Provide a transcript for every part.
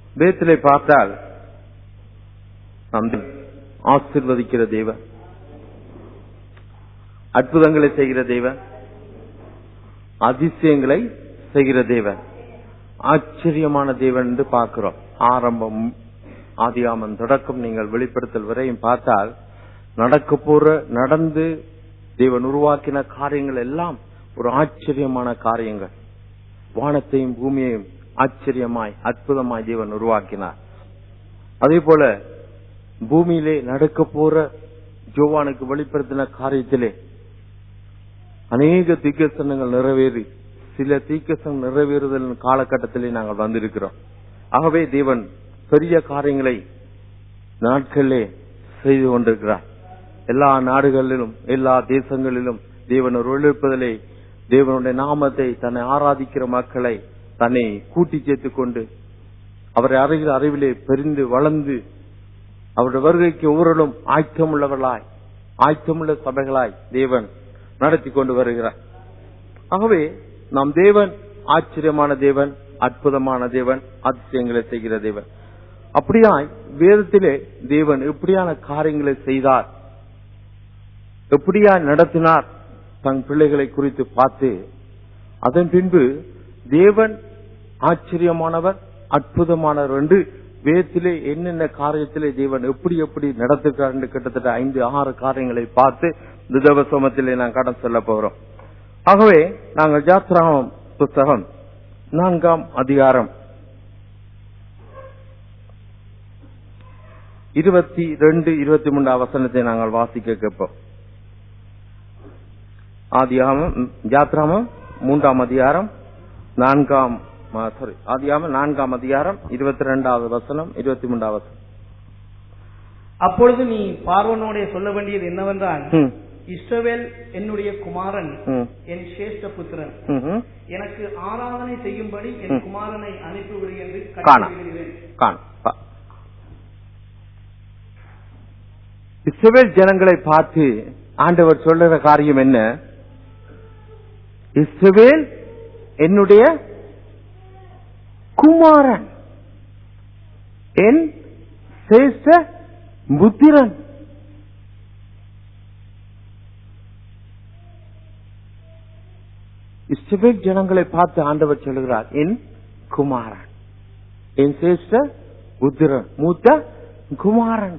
வேத்திலே பார்த்தால் நம் ஆசிர்வதிக்கிற தேவன் அற்புதங்களை செய்கிற தேவன் அதிசயங்களை செய்கிற தேவன் ஆச்சரியமான தேவன் என்று பார்க்கிறோம் ஆரம்பம் ஆதியாமன் தொடக்கம் நீங்கள் வெளிப்படுத்தல் வரையும் பார்த்தால் நடக்க போற நடந்து தேவன் உருவாக்கின காரியங்கள் எல்லாம் ஒரு ஆச்சரியமான காரியங்கள் வானத்தையும் பூமியையும் ஆச்சரியமாய் அற்புதமாய் தேவன் உருவாக்கினார் அதே போல பூமியிலே நடக்க போற ஜோவானுக்கு வெளிப்படுத்தின காரியத்திலே அநேக தீக்கசனங்கள் நிறைவேறி சில தீக்கசனம் நிறைவேறுதல் காலகட்டத்திலே நாங்கள் வந்திருக்கிறோம் ஆகவே தேவன் பெரிய காரியங்களை நாட்களிலே செய்து கொண்டிருக்கிறார் எல்லா நாடுகளிலும் எல்லா தேசங்களிலும் தேவன் ஒரு எழுப்பதிலே தேவனுடைய நாமத்தை தன்னை ஆராதிக்கிற மக்களை தன்னை கூட்டி சேர்த்துக் கொண்டு அவரை அறிகிற அறிவிலே பெரிந்து வளர்ந்து அவருடைய வருகைக்கு ஒவ்வொருவரும் ஆயத்தமுள்ளவர்களாய் ஆயத்தமுள்ள சபைகளாய் தேவன் நடத்தி கொண்டு வருகிறார் ஆகவே நம் தேவன் ஆச்சரியமான தேவன் அற்புதமான தேவன் அதிசயங்களை செய்கிற தேவன் அப்படியாய் வேதத்திலே தேவன் எப்படியான காரியங்களை செய்தார் எப்படியா நடத்தினார் தன் பிள்ளைகளை குறித்து பார்த்து அதன் பின்பு தேவன் ஆச்சரியமானவர் அற்புதமானவர் என்று வேதத்திலே என்னென்ன காரியத்திலே தேவன் எப்படி எப்படி நடத்துகிறார் என்று கிட்டத்தட்ட ஐந்து ஆறு காரியங்களை பார்த்து இந்த தேவசோமத்திலே நான் கடன் சொல்ல போகிறோம் ஆகவே நாங்கள் ஜாத்ராமம் புத்தகம் நான்காம் அதிகாரம் இருபத்தி ரெண்டு இருபத்தி மூன்றாம் வசனத்தை நாங்கள் வாசிக்க கேட்போம் ஆதியாமம் ஜாத்ராமம் மூன்றாம் அதிகாரம் நான்காம் சாரி ஆதியாமம் நான்காம் அதிகாரம் இருபத்தி ரெண்டாவது வசனம் இருபத்தி மூன்றாவது வசனம் அப்பொழுது நீ பார்வனோடே சொல்ல வேண்டியது என்னவென்றால் ம், இஸ்ரவேல் என்னுடைய குமாரன் ம், என் சிரேஷ்ட புத்திரன் ம், ம். எனக்கு ஆராதனை செய்யும்படி என் ம். குமாரனை அனுப்பிவிடு என்று காணாம். கட்டளையிடுகிறேன் காண் பா. இஸ்ரவேல் ஜனங்களை பார்த்து ஆண்டவர் சொல்லுற காரியம் என்ன இஸ்ரவேல் என்னுடைய குமாரன் என் சேஷ்ட புத்திரன் இஸ்ரவேல் ஜனங்களை பார்த்து ஆண்டவர் சொல்லுகிறார் என் குமாரன் என் சேஷ்ட புத்திரன் மூத்த குமாரன்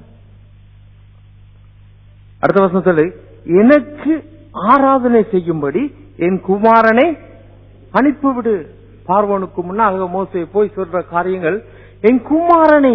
அடுத்த வருஷம் சொல்லு எனக்கு ஆராதனை செய்யும்படி என் குமாரனை அனுப்பிவிடு பார்வனுக்கு முன்னாக மோசே போய் சொல்ற காரியங்கள் என் குமாரனை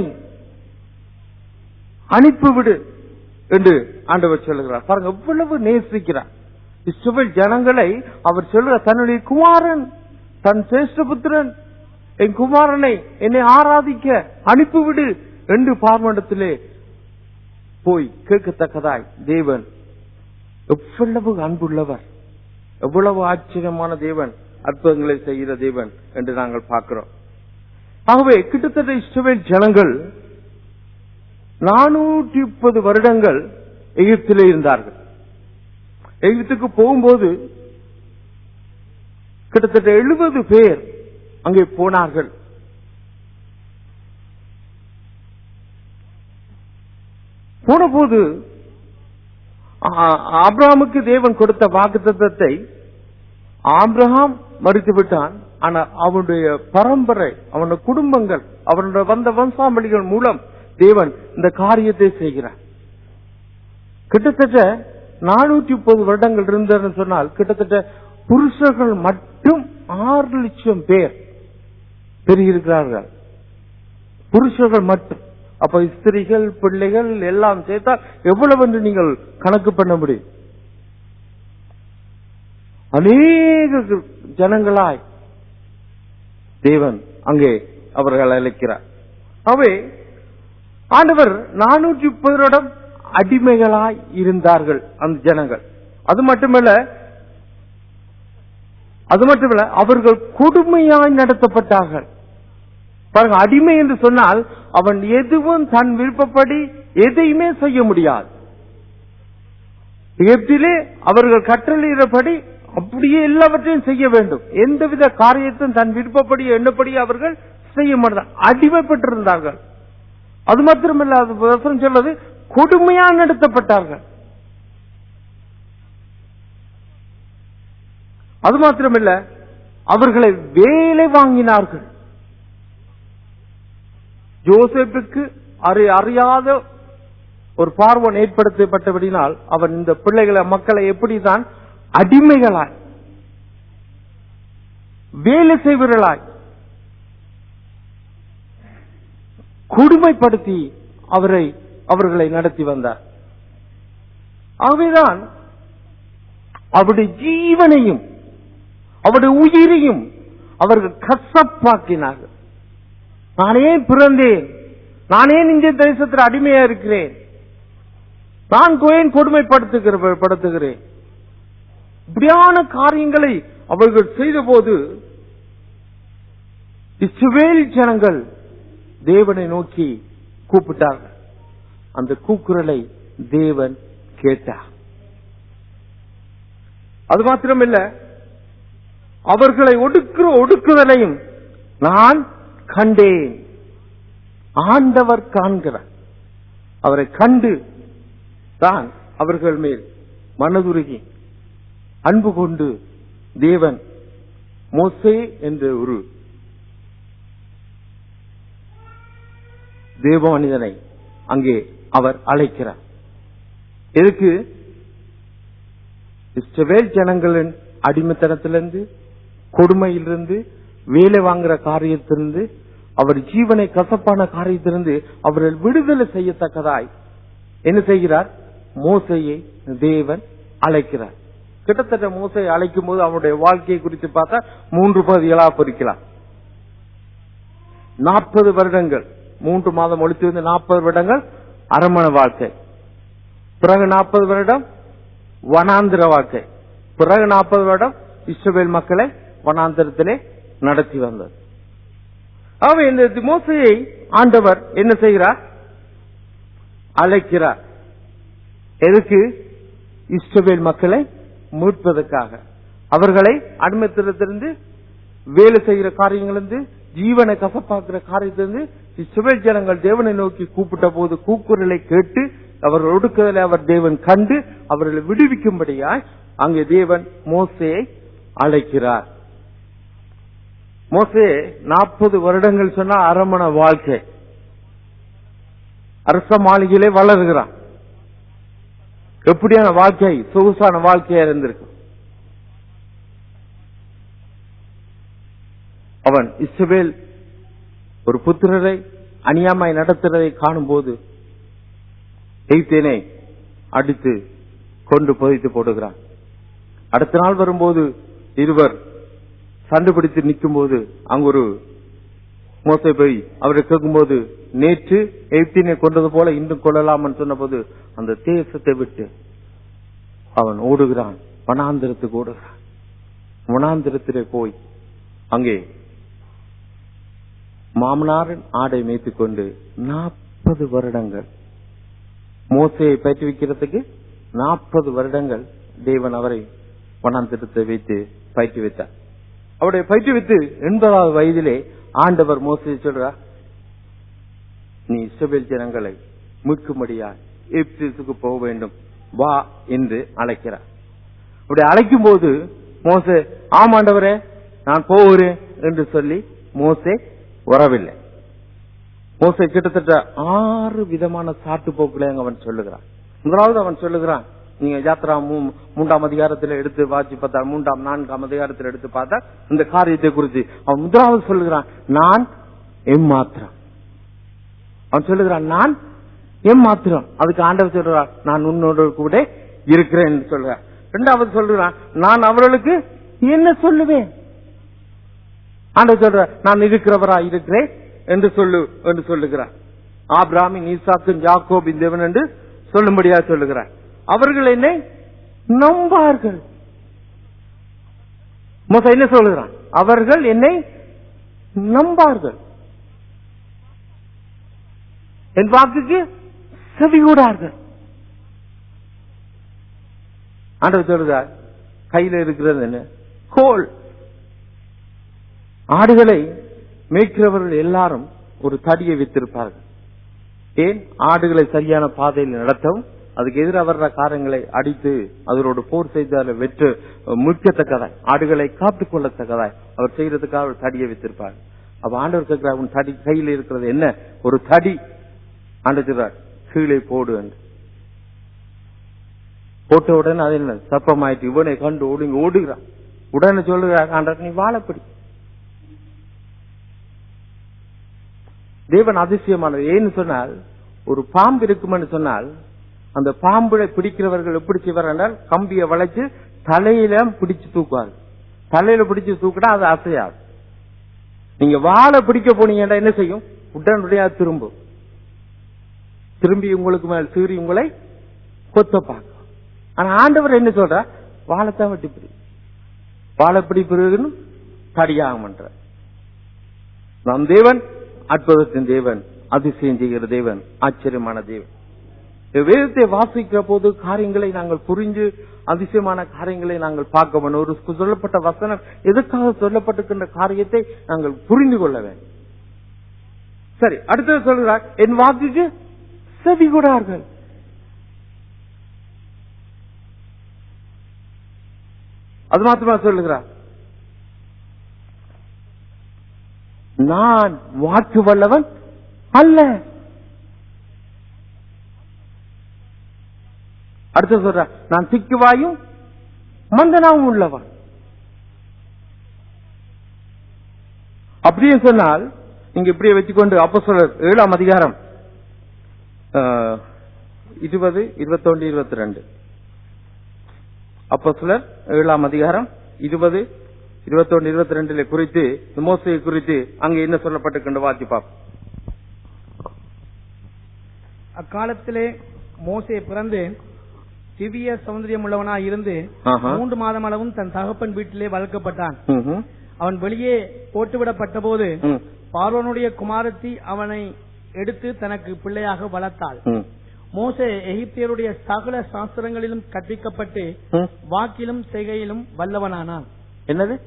அனுப்பிவிடு என்று ஆண்டவர் சொல்லுகிறார் பாருங்க எவ்வளவு நேசிக்கிறார் இஸ்ரவேல் ஜனங்களை அவர் சொல்ற தன்னுடைய குமாரன் தன் சேஷ்டபுத்திரன் என் குமாரனை என்னை ஆராதிக்க அனுப்பிவிடு என்று பார்வனிடத்திலே போய் கேட்கத்தக்கதாய் தேவன் எவ்வளவு அன்புள்ளவர் எவ்வளவு ஆச்சரியமான தேவன் அற்புதங்களை செய்கிற தேவன் என்று நாங்கள் பார்க்கிறோம் ஆகவே கிட்டத்தட்ட இஸ்ரவேல் ஜனங்கள் நானூற்றி முப்பது வருடங்கள் எகிப்திலே இருந்தார்கள் எகிப்துக்கு போகும்போது கிட்டத்தட்ட எழுபது பேர் அங்கே போனார்கள் போனபோது ஆ- ஆபிரகாமுக்கு தேவன் கொடுத்த வாக்குத்தத்தத்தை ஆபிரகாம் மறுத்து விட்டான் ஆனா அவனுடைய பரம்பரை அவனுடைய குடும்பங்கள் அவனுடைய வந்த வம்சாவளிகள் மூலம் தேவன் இந்த காரியத்தை செய்கிறார் கிட்டத்தட்ட நானூற்றி முப்பது வருடங்கள் இருந்தன்னு சொன்னால் கிட்டத்தட்ட புருஷர்கள் மட்டும் ஆறு லட்சம் பேர் பெருகியிருக்கிறார்கள் புருஷர்கள் மட்டும் அப்ப ஸ்திரீகள் பிள்ளைகள் எல்லாம் சேர்த்தால் எவ்வளவு என்று நீங்கள் கணக்கு பண்ண முடியும் அநேக ஜனங்களாய் தேவன் அங்கே அவர்கள் அழைக்கிறார் அவை ஆண்டவர் நானூற்றி முப்பது வருடம் அடிமைகளாய் இருந்தார்கள் அந்த ஜனங்கள் அது மட்டுமல்ல அது மட்டுமல்ல அவர்கள் கொடுமையாய் நடத்தப்பட்டார்கள் பாருங்க அடிமை என்று சொன்னால் அவன் எதுவும் தன் விருப்பப்படி எதையுமே செய்ய முடியாது எகிப்திலே அவர்கள் கட்டளையிடபடி அப்படியே எல்லாவற்றையும் செய்ய வேண்டும் எந்தவித காரியத்தையும் தன் விருப்பப்படி எண்ணப்படி அவர்கள் செய்ய மாட்டார் அடிமைப்பட்டிருந்தார்கள் அது மாத்திரமல்ல அது வசனம் சொல்றது கொடுமையா நடத்தப்பட்டார்கள் அது மாத்திரமல்ல அவர்களை வேலை வாங்கினார்கள் யோசேப்புக்கு அறி- அறியாத ஒரு பார்வன் ஏற்படுத்தப்பட்டபடினால் அவன் இந்த பிள்ளைகளை மக்களை எப்படிதான் அடிமைகளாய் வேலை செய்வர்களாய் கொடுமைப்படுத்தி அவரை அவர்களை நடத்தி வந்தார் ஆகவேதான் அவருடைய ஜீவனையும் அவருடைய உயிரையும் அவர்கள் கசப்பாக்கினார்கள் நானே பிறந்தேன் நானே இந்த தேசத்தில் அடிமையா இருக்கிறேன் நான் ஏன் கொடுமைப்படுத்துகிற படுத்துகிறேன் இப்படியான காரியங்களை அவர்கள் செய்தபோது இஸ்ரவேல் ஜனங்கள் தேவனை நோக்கி கூப்பிட்டார்கள் அந்த கூக்குரலை தேவன் கேட்டார் அது மாத்திரமில்ல அவர்களை ஒடுக்குற ஒடுக்குதலையும் நான் கண்டேன் ஆண்டவர் காண்கிறார் அவரை கண்டு தான் அவர்கள் மேல் மனதுருகி அன்பு கொண்டு தேவன் மோசே என்ற ஒரு தேவ மனிதனை அங்கே அவர் அழைக்கிறார் எதுக்கு இஸ்ரவேல் ஜனங்களின் அடிமைத்தனத்திலிருந்து கொடுமையிலிருந்து வேலை வாங்குற காரியத்திலிருந்து அவர் ஜீவனை கசப்பான காரியத்திலிருந்து அவர்கள் விடுதலை செய்யத்தக்கதாய் என்ன செய்கிறார் மோசையை தேவன் அழைக்கிறார் கிட்டத்தட்ட மோசையை அழைக்கும் போது அவனுடைய வாழ்க்கையை குறித்து பார்த்தா மூன்று பகுதிகளா பிரிக்கலாம் நாற்பது வருடங்கள் மூன்று மாதம் ஒழித்து வந்து நாற்பது வருடங்கள் அரமண வாழ்க்கை பிறகு நாற்பது வருடம் வனாந்திர வாழ்க்கை பிறகு நாற்பது வருடம் இஸ்ரவேல் மக்களை வனாந்திரத்திலே நடத்தி வந்தது ஆகவே இந்த மோசையை ஆண்டவர் என்ன செய்கிறார் அழைக்கிறார் எதுக்கு இஸ்ரவேல் மக்களை மீட்பதற்காக அவர்களை அடிமைத்தனத்திலிருந்து வேலை செய்கிற காரியங்களிலிருந்து ஜீவனை கசப்பாக்குற காரியத்திலிருந்து இஸ்ரவேல் ஜனங்கள் தேவனை நோக்கி கூப்பிட்ட போது கூக்குரலை கேட்டு அவர்கள் ஒடுக்குதலை அவர் தேவன் கண்டு அவர்களை விடுவிக்கும்படியாய் அங்கே தேவன் மோசையை அழைக்கிறார் மோசே நாற்பது வருடங்கள் சொன்னா அரமண வாழ்க்கை அரச மாளிகையிலே வளர்கிறான் எப்படியான வாழ்க்கை சொகுசான வாழ்க்கையா இருந்திருக்கு அவன் இஸ்ரவேல் ஒரு புத்திரரை அநியாமாய் நடத்துறதை காணும்போது எய்த்தேனை அடித்து கொண்டு புதைத்து போடுகிறான் அடுத்த நாள் வரும்போது இருவர் சண்டை பிடித்து நிற்கும் போது அங்கு ஒரு மோசை போய் அவரை கேட்கும்போது நேற்று எய்த்தினை கொண்டது போல இன்றும் கொள்ளலாம் சொன்னபோது அந்த தேசத்தை விட்டு அவன் ஓடுகிறான் வனாந்திரத்துக்கு ஓடுகிறான் வனாந்திரத்திலே போய் அங்கே மாமனாரின் ஆடை மேய்த்துக் கொண்டு நாற்பது வருடங்கள் மோசையை பயிற்றுவிக்கிறதுக்கு நாற்பது வருடங்கள் தேவன் அவரை வனாந்திரத்தை வைத்து பயிற்றுவித்தார் அவருடைய பயிற்றுவித்து எண்பதாவது வயதிலே ஆண்டவர் மோசையை சொல்றார் நீ இஸ்ரவேல் ஜனங்களை மீட்கும்படியா எப்சிஸுக்கு போக வேண்டும் வா என்று அழைக்கிறார் அப்படி அழைக்கும் போது மோசே ஆமாண்டவரே நான் போகிறேன் என்று சொல்லி மோசே வரவில்லை மோசே கிட்டத்தட்ட ஆறு விதமான சாட்டு போக்குகளை அவன் சொல்லுகிறான் முதலாவது அவன் சொல்லுகிறான் நீங்க யாத்ரா மூ- மூன்றாம் அதிகாரத்தில் எடுத்து வாசி பார்த்தா மூன்றாம் நான்காம் அதிகாரத்தில் எடுத்து பார்த்தா இந்த காரியத்தை குறித்து அவன் முதலாவது சொல்லுகிறான் நான் எம்மாத்திரம் அவன் சொல்லுகிறான் நான் எம்மாத்திரம் அதுக்கு ஆண்டவர் சொல்றார் நான் உன்னோடு கூட இருக்கிறேன் என்று சொல்றார் இரண்டாவது சொல்றான் நான் அவர்களுக்கு என்ன சொல்லுவேன் ஆண்டவர் சொல்ற நான் இருக்கிறவரா இருக்கிறேன் என்று சொல்லு என்று சொல்லுகிறார் ஆபிராமின் ஈசாக்கும் யாக்கோபின் தேவன் என்று சொல்லும்படியா சொல்லுகிறார் அவர்கள் என்னை நம்பார்கள் மோச என்ன சொல்லுகிறான் அவர்கள் என்னை நம்பார்கள் என் வாக்குக்கு செவிகூடார்கள் ஆண்டவர் சொல்லுகிறார் கையில இருக்கிறது என்ன கோல் ஆடுகளை மேய்க்கிறவர்கள் எல்லாரும் ஒரு தடியை வைத்திருப்பார்கள் ஏன் ஆடுகளை சரியான பாதையில் நடத்தவும் அதுக்கு எதிராக வர்ற காரங்களை அடித்து அதனோடு போர் செய்து அதை வெற்று முக்கியத்தக்கதாய் ஆடுகளை காத்துக் கொள்ளத்தக்கதாய் அவர் செய்யறதுக்காக ஒரு தடியை வைத்திருப்பார் அப்ப ஆண்டவர் கேட்கிறார் உன் தடி கையில் இருக்கிறது என்ன ஒரு தடி ஆண்டுகிறார் கீழே போடு என்று போட்ட உடனே அது என்ன சப்பமாயிட்டு இவனை கண்டு ஓடுங்க ஓடுகிறான் உடனே சொல்லுகிறார் ஆண்டவர் நீ வாழப்படி தேவன் அதிசயமானது ஏன்னு சொன்னால் ஒரு பாம்பு இருக்கும்னு சொன்னால் அந்த பாம்புகளை பிடிக்கிறவர்கள் எப்படி செய்வார் என்றால் கம்பியை வளைச்சு தலையில பிடிச்சு தூக்குவாங்க தலையில பிடிச்சு தூக்கினா அது அசையாது நீங்க வாழை பிடிக்க போனீங்கன்னா என்ன செய்யும் உடனடியாக திரும்பும் திரும்பி உங்களுக்கு மேல் சீறி உங்களை கொத்த பார்க்கும் ஆனா ஆண்டவர் என்ன சொல்ற வாழைத்தான் வெட்டி பிடி வாழை பிடிப்பிருக்குன்னு தடியாகமன்ற நம் தேவன் அற்புதத்தின் தேவன் அதிசயம் செய்கிற தேவன் ஆச்சரியமான தேவன் வேதத்தை வாசிக்கிற போது காரியங்களை நாங்கள் புரிஞ்சு அதிசயமான காரியங்களை நாங்கள் பார்க்க வேண்டும் ஒரு சொல்லப்பட்ட வசனம் எதுக்காக சொல்லப்பட்டிருக்கின்ற காரியத்தை நாங்கள் புரிந்து கொள்ள வேண்டும் சரி அடுத்தது சொல்கிறார் என் வாக்குக்கு செவி கூடார்கள் அது மாத்திரமா சொல்லுகிறார் நான் வாக்கு வல்லவன் அல்ல அடுத்து சொல்ற நான் திக்குவாயும் மந்தனாவும் உள்ளவன் அப்படியே சொன்னால் நீங்க இப்படியே வச்சுக்கொண்டு அப்போ சொல்ற ஏழாம் அதிகாரம் அஹ், இருபது இருபத்தொன்று இருபத்தி ரெண்டு அப்போ சிலர் ஏழாம் அதிகாரம் இருபது இருபத்தொன்று இருபத்தி ரெண்டுல குறித்து இந்த மோசையை குறித்து அங்க என்ன சொல்லப்பட்டிருக்கின்ற வாசி பார்ப்போம் அக்காலத்திலே மோசே பிறந்து திவ்ய சௌந்தரியம் உள்ளவனாய் இருந்து ஆஹா. மூன்று மாதம் அளவும் தன் தகப்பன் வீட்டிலே வளர்க்கப்பட்டான் ம்ஹும். அவன் வெளியே போட்டுவிடப்பட்ட போது ம். பார்வோனுடைய குமாரத்தி அவனை எடுத்து தனக்கு பிள்ளையாக வளர்த்தாள் ம். மோசே எகிப்தியருடைய சகல சாஸ்திரங்களிலும் கற்பிக்கப்பட்டு ம். வாக்கிலும் செய்கையிலும் வல்லவனானான் என்னது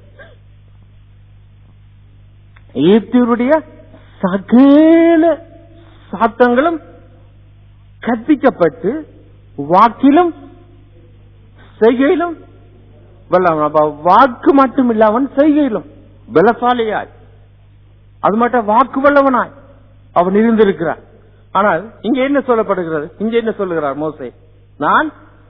எகிப்தியருடைய சகல சாத்தங்களும் கற்பிக்கப்பட்டு வாக்கிலும் செய்கையிலும் வல்லவன் அப்ப வாக்கு மட்டும் இல்ல அவன் செய்கையிலும் பலசாலியாய் அது மட்டும் வாக்கு வல்லவனாய் அவன் இருந்திருக்கிறான் ஆனால் இங்க என்ன சொல்லப்படுகிறது இங்க என்ன சொல்லுகிறார் மோசே நான்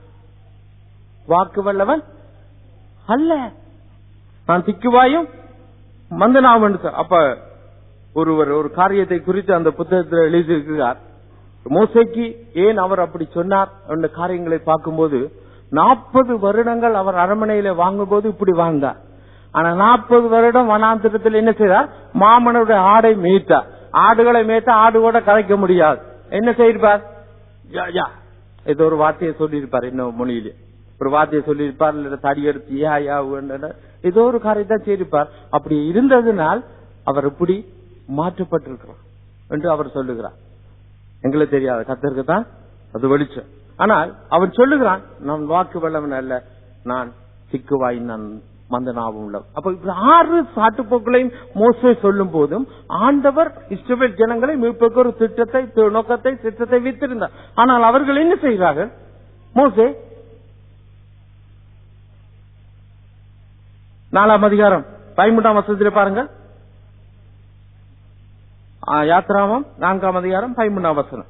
வாக்கு அல்ல நான் திக்குவாயும் மந்தனாவும் என்று சொ- அப்ப ஒருவர் ஒரு காரியத்தை குறித்து அந்த புத்தகத்தில் எழுதியிருக்கிறார் மோசைக்கு ஏன் அவர் அப்படி சொன்னார் என்ற காரியங்களை பார்க்கும்போது நாற்பது வருடங்கள் அவர் அரண்மனையில வாங்கும்போது இப்படி வாழ்ந்தார் ஆனா நாற்பது வருடம் வனாந்திரத்தில் என்ன செய்தார் மாமனுடைய ஆடை மேய்த்தார் ஆடுகளை மேய்த்தா ஆடு கூட கலைக்க முடியாது என்ன செய்திருப்பார் யா, யா. ஏதோ ஒரு வார்த்தையை சொல்லியிருப்பார் இன்னும் மொழியிலே ஒரு வார்த்தையை சொல்லியிருப்பார் இல்ல தடி எடுத்து யா யா உன்னு. ஏதோ ஒரு காரியத்தை செய்திருப்பார் அப்படி இருந்ததினால் அவர் இப்படி மாற்றப்பட்டிருக்கிறார் என்று அவர் சொல்லுகிறார் எங்களுக்கு தெரியாது கத்தருக்கு தான் அது வெளிச்சம் ஆனால் அவன் சொல்லுகிறான் நான் வாக்கு வல்லவன் அல்ல நான் சிக்குவாய் நான் மந்தனாவும் உள்ளவன் அப்ப இப்படி ஆறு சாட்டுப்போக்களையும் மோசே சொல்லும் போதும் ஆண்டவர் இஸ்ரவேல் ஜனங்களை மீட்புக்கு ஒரு திட்டத்தை தி- நோக்கத்தை திட்டத்தை வைத்திருந்தார் ஆனால் அவர்கள் என்ன செய்கிறார்கள் மோசே நாலாம் அதிகாரம் பதிமூன்றாம் வசனத்தில் பாருங்கள் ஆ, யாத்ராமம் நான்காம் அதிகாரம் பதிமூன்றாம் வசனம்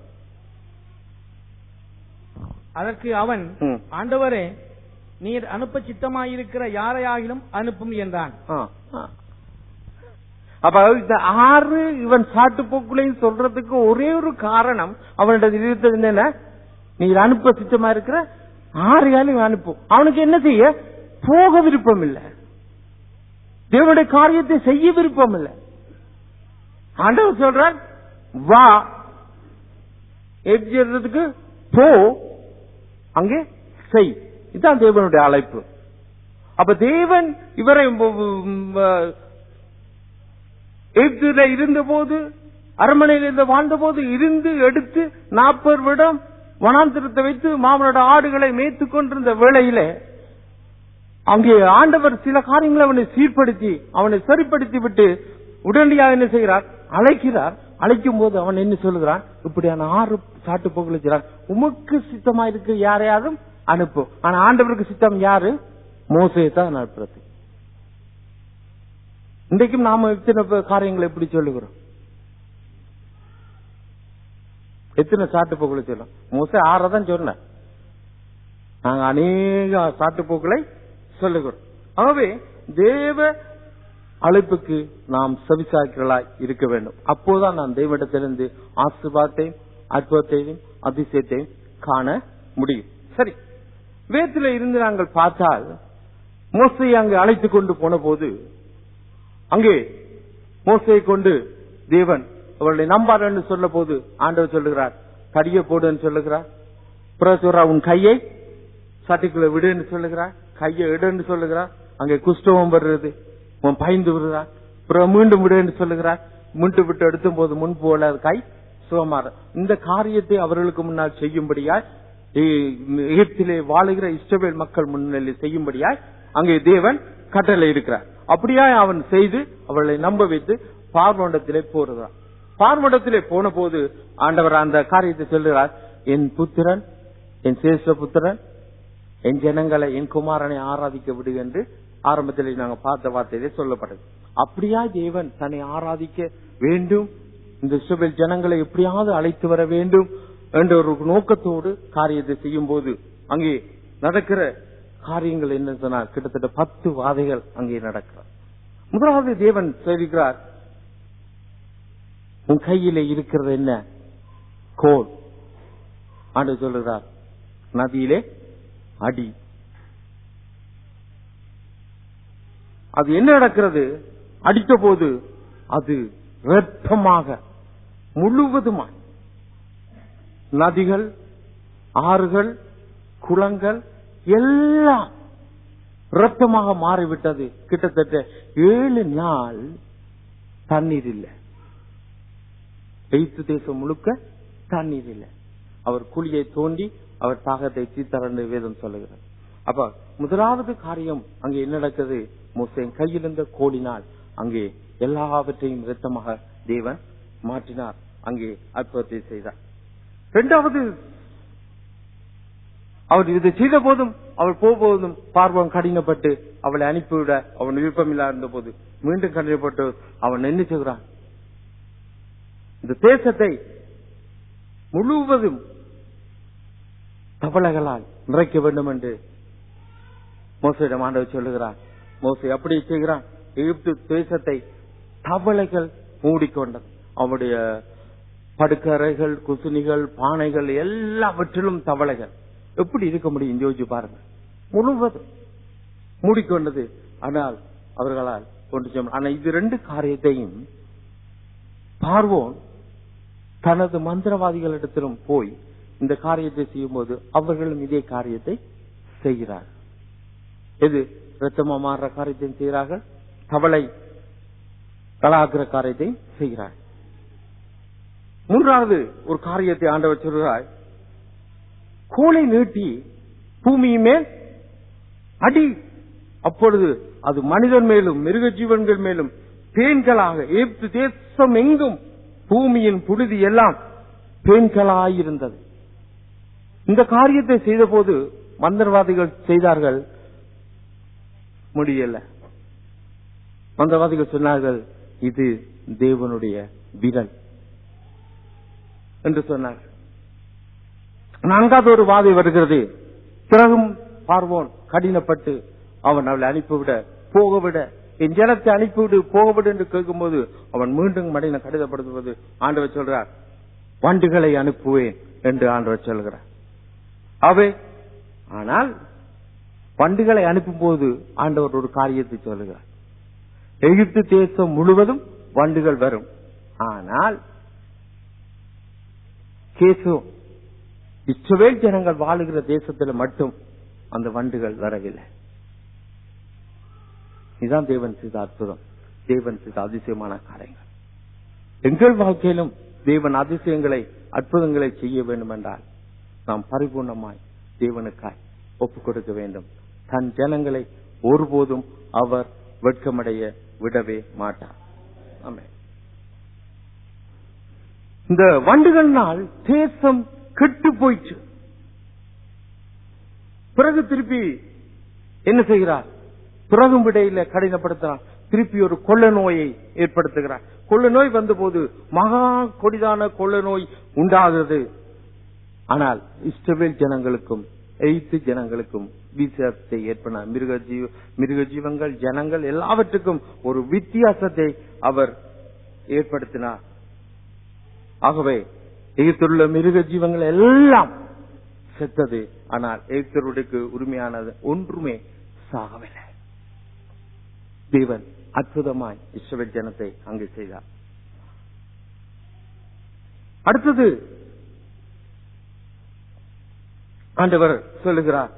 அதற்கு அவன் ம். ஆண்டவரே நீர் அனுப்ப சித்தமாயிருக்கிற யாரையாகிலும் அனுப்பும் என்றான் ஆ, ஆ. அப்ப இந்த ஆறு இவன் சாட்டுப்போக்குலையும் சொல்றதுக்கு ஒரே ஒரு காரணம் அவனிடம் இருந்தது என்ன நீ அனுப்ப சித்தமா இருக்கிற ஆறு காலம் அனுப்பும் அவனுக்கு என்ன செய்ய போக விருப்பம் இல்ல தேவனுடைய காரியத்தை செய்ய விருப்பம் இல்ல ஆண்டவர் சொல்றார் வா எஜ்ஜறதுக்கு போ அங்கே செய் இதுதான் தேவனுடைய அழைப்பு அப்ப தேவன் இவரை எகிப்தில இருந்தபோது அரண்மனையில் இருந்து வாழ்ந்தபோது இருந்து எடுத்து நாற்பது விடம் வனாந்திரத்தை வைத்து மாமனோட ஆடுகளை மேய்த்துக் கொண்டிருந்த வேளையிலே அங்கே ஆண்டவர் சில காரியங்களை அவனை சீர்படுத்தி அவனை சரிப்படுத்தி விட்டு உடனடியாக என்ன செய்கிறார் அழைக்கிறார் அழைக்கும் போது அவன் என்ன சொல்லுகிறான் இப்படியான ஆறு சாட்டு போக்குகிறான் உமக்கு சித்தமா இருக்கு யாரையாவது அனுப்பு ஆனா ஆண்டவருக்கு சித்தம் யாரு மோசையை தான் அனுப்புறது இன்றைக்கும் நாம எத்தனை பே- காரியங்களை எப்படி சொல்லுகிறோம் எத்தனை சாட்டு போக்குகளை சொல்லும் மோசை ஆறதான் சொன்னேன் நாங்க அநேக சாட்டுப்போக்களை சொல்லுகிறோம் ஆகவே தேவ அழைப்புக்கு நாம் செவிசாய்களாய் இருக்க வேண்டும் அப்போதான் நான் தெய்வத்திலிருந்து ஆசீர்வாதத்தையும் அற்புதத்தையும் அதிசயத்தையும் காண முடியும் சரி வேத்தில இருந்து நாங்கள் பார்த்தால் மோசையை அங்கு அழைத்துக் கொண்டு போன போது அங்கே மோசையை கொண்டு தேவன் அவர்களை நம்பார் என்று சொல்ல போது ஆண்டவர் சொல்லுகிறார் கடிய போடுன்னு சொல்லுகிறார் பிறகு சொல்றார் உன் கையை சட்டிக்குள்ள விடுன்னு சொல்லுகிறார் கையை எடுன்னு சொல்லுகிறார் அங்கே குஷ்டவம் வருகிறது உன் பயந்து விடுறார் பிறகு மீண்டும் விடுன்னு சொல்லுகிறார் மீண்டும் விட்டு எடுத்தும் போது முன் போல அது கை சுகமாற இந்த காரியத்தை அவர்களுக்கு முன்னால் செய்யும்படியாய் எ- எகிப்திலே வாழுகிற இஸ்ரவேல் மக்கள் முன்னிலையில் செய்யும்படியாய் அங்கே தேவன் கட்டளை இருக்கிறார் அப்படியாய் அவன் செய்து அவர்களை நம்ப வைத்து பார்வண்டத்திலே போடுகிறான் பார்வண்டத்திலே போன போது ஆண்டவர் அந்த காரியத்தை சொல்லுகிறார் என் புத்திரன் என் சேஷ புத்திரன் என் ஜனங்களை என் குமாரனை ஆராதிக்க விடு என்று ஆரம்பத்தில் நாங்க பார்த்த வார்த்தையிலே சொல்லப்பட்டது அப்படியா தேவன் தன்னை ஆராதிக்க வேண்டும் இந்த இஸ்ரவேல் ஜனங்களை எப்படியாவது அழைத்து வர வேண்டும் என்ற ஒரு நோக்கத்தோடு காரியத்தை செய்யும் போது அங்கே நடக்கிற காரியங்கள் என்ன சொன்னால் கிட்டத்தட்ட பத்து வாதைகள் அங்கே நடக்கிறார் முதலாவது தேவன் சொல்கிறார் உன் கையிலே இருக்கிறது என்ன கோல் ஆண்டு சொல்லுகிறார் நதியிலே அடி அது என்ன நடக்கிறது அடித்த போது அது ரத்தமாக முழுவதுமாய் நதிகள் ஆறுகள் குளங்கள் எல்லாம் ரத்தமாக மாறிவிட்டது கிட்டத்தட்ட ஏழு நாள் தண்ணீர் இல்லை எய்த்து தேசம் முழுக்க தண்ணீர் இல்லை அவர் குழியை தோண்டி அவர் தாகத்தை தீத்தரண்டு வேதம் சொல்லுகிறார் அப்ப முதலாவது காரியம் அங்கே என்ன நடக்குது மோசேன் கையில் இருந்த கோலினால் அங்கே எல்லாவற்றையும் இரத்தமாக தேவன் மாற்றினார் அங்கே அற்புதத்தை செய்தார் இரண்டாவது அவர் இதை செய்த போதும் அவள் போகும்போதும் பார்வம் கடினப்பட்டு அவளை அனுப்பிவிட அவன் விருப்பமில்லா இருந்த போது மீண்டும் கடினப்பட்டு அவன் என்ன செய்கிறான் இந்த தேசத்தை முழுவதும் தவளைகளால் நிறைக்க வேண்டும் என்று மோசையிடம் ஆண்டவர் சொல்லுகிறார் மோசை அப்படி செய்கிறான் எகிப்து தேசத்தை தவளைகள் மூடிக்கொண்டது அவனுடைய படுக்கறைகள் குசுனிகள் பானைகள் எல்லாவற்றிலும் தவளைகள் எப்படி இருக்க முடியும் யோசிச்சு பாருங்க முழுவதும் மூடிக்கொண்டது ஆனால் அவர்களால் கொண்டு செல்ல ஆனா இது ரெண்டு காரியத்தையும் பார்வோன் தனது மந்திரவாதிகளிடத்திலும் போய் இந்த காரியத்தை செய்யும்போது அவர்களும் இதே காரியத்தை செய்கிறார் எது ரத்தமா மாறுற காரியத்தையும் செய்கிறார்கள் தவளை கலாகிற காரியத்தையும் செய்கிறார் மூன்றாவது ஒரு காரியத்தை ஆண்டவர் சொல்கிறார் கோலை நீட்டி பூமியின் மேல் அடி அப்பொழுது அது மனிதன் மேலும் மிருக ஜீவன்கள் மேலும் பேன்களாக எகிப்து தேசம் எங்கும் பூமியின் புழுதி எல்லாம் பேன்களாயிருந்தது இந்த காரியத்தை செய்தபோது மந்திரவாதிகள் செய்தார்கள் முடியல மந்திரவாதிகள் சொன்னார்கள் இது தேவனுடைய விரல் என்று சொன்னார்கள் நான்காவது ஒரு வாதை வருகிறது பிறகும் பார்வோன் கடினப்பட்டு அவன் அவளை அனுப்பிவிட போகவிட என் ஜனத்தை அனுப்பிவிடு போகவிடு என்று கேட்கும்போது அவன் மீண்டும் மடின கடிதப்படுத்துவது ஆண்டவர் சொல்றார் வண்டுகளை அனுப்புவேன் என்று ஆண்டவர் சொல்கிறார் அவை ஆனால் வண்டுகளை அனுப்பும் போது ஆண்டவர் ஒரு காரியத்தை சொல்லுகிறார் எகிப்து தேசம் முழுவதும் வண்டுகள் வரும் ஆனால் கேசு இஸ்ரவேல் ஜனங்கள் வாழுகிற தேசத்துல மட்டும் அந்த வண்டுகள் வரவில்லை இதுதான் தேவன் செய்த அற்புதம் தேவன் செய்த அதிசயமான காரியங்கள் எங்கள் வாழ்க்கையிலும் தேவன் அதிசயங்களை அற்புதங்களை செய்ய வேண்டும் என்றால் நாம் பரிபூர்ணமாய் தேவனுக்காய் ஒப்புக் கொடுக்க வேண்டும் தன் ஜனங்களை ஒருபோதும் அவர் வெட்கமடைய விடவே மாட்டார் ஆமென். இந்த வண்டுகள்னால் தேசம் கெட்டு போயிற்று பிறகு திருப்பி என்ன செய்கிறார் பிறகும் விடையில கடினப்படுத்துகிறார் திருப்பி ஒரு கொள்ள நோயை ஏற்படுத்துகிறார் கொள்ள நோய் வந்தபோது மகா கொடிதான கொள்ள நோய் உண்டாகிறது ஆனால் இஸ்ரவேல் ஜனங்களுக்கும் எய்த்து ஜனங்களுக்கும் வித்தியாசத்தை ஏற்பட மிருக ஜீவ மிருக ஜீவங்கள் ஜனங்கள் எல்லாவற்றுக்கும் ஒரு வித்தியாசத்தை அவர் ஏற்படுத்தினார் ஆகவே எகிப்திலுள்ள மிருக ஜீவங்கள் எல்லாம் செத்தது ஆனால் எகிப்தருடைக்கு உரிமையானது ஒன்றுமே சாகவில்லை தேவன் அற்புதமாய் இஸ்ரவேல் ஜனத்தை அங்கு செய்தார் அடுத்தது ஆண்டவர் சொல்லுகிறார்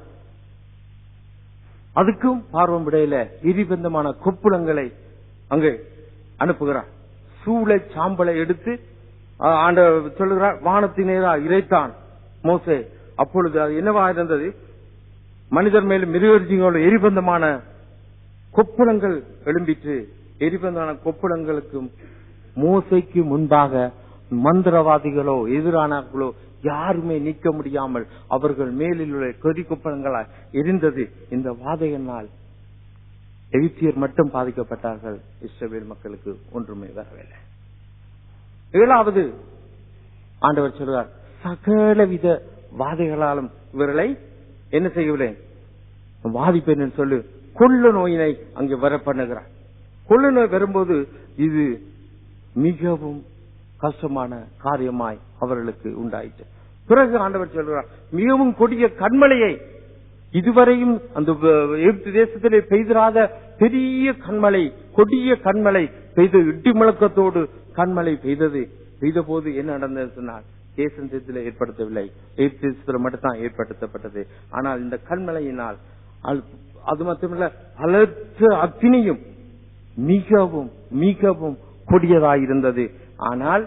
அதுக்கும் பார்வம் விடையில எரிபந்தமான கொப்புளங்களை அங்கு அனுப்புகிறார் சூளை சாம்பலை எடுத்து ஆஹ், ஆண்டவர் சொல்லுகிறார் வானத்தினேரா இறைத்தான் மோசே அப்பொழுது அது என்னவா இருந்தது மனிதர் மேலும் மிருகஜீங்களோட எரிபந்தமான கொப்புளங்கள் எழும்பிற்று எரிபந்தமான கொப்புளங்களுக்கும் மோசைக்கு முன்பாக மந்திரவாதிகளோ எதிரானார்களோ யாருமே நீக்க முடியாமல் அவர்கள் மேலில் உள்ள கொதி கொப்பளங்களால் எரிந்தது இந்த வாதையினால் எகிப்தியர் மட்டும் பாதிக்கப்பட்டார்கள் இஸ்ரவேல் மக்களுக்கு ஒன்றுமே வரவில்லை ஏழாவது ஆண்டவர் சொல்றார் சகலவித வாதைகளாலும் இவர்களை என்ன செய்யவில்லை வாதிப்பேன் சொல்லு கொள்ள நோயினை அங்கே வர பண்ணுகிறார் கொள்ள நோய் வரும்போது இது மிகவும் கஷ்டமான காரியமாய் அவர்களுக்கு உண்டாயிற்று பிறகு ஆண்டவர் சொல்கிறார் மிகவும் கொடிய கண்மலையை இதுவரையும் அந்த வ- எகிப்து தேசத்திலே பெய்திராத பெரிய கண்மலை கொடிய கண்மலை பெய்து இடி முழக்கத்தோடு கண்மலை பெய்தது பெய்த போது என்ன நடந்தது சொன்னால் தேசம் தேசத்தில் ஏற்படுத்தவில்லை எகிப்து தேசத்தில் மட்டும்தான் ஏற்படுத்தப்பட்டது ஆனால் இந்த கண்மலையினால் அது- அது மட்டுமல்ல பலத்த அக்னியும் மிகவும் மிகவும் கொடியதாயிருந்தது ஆனால்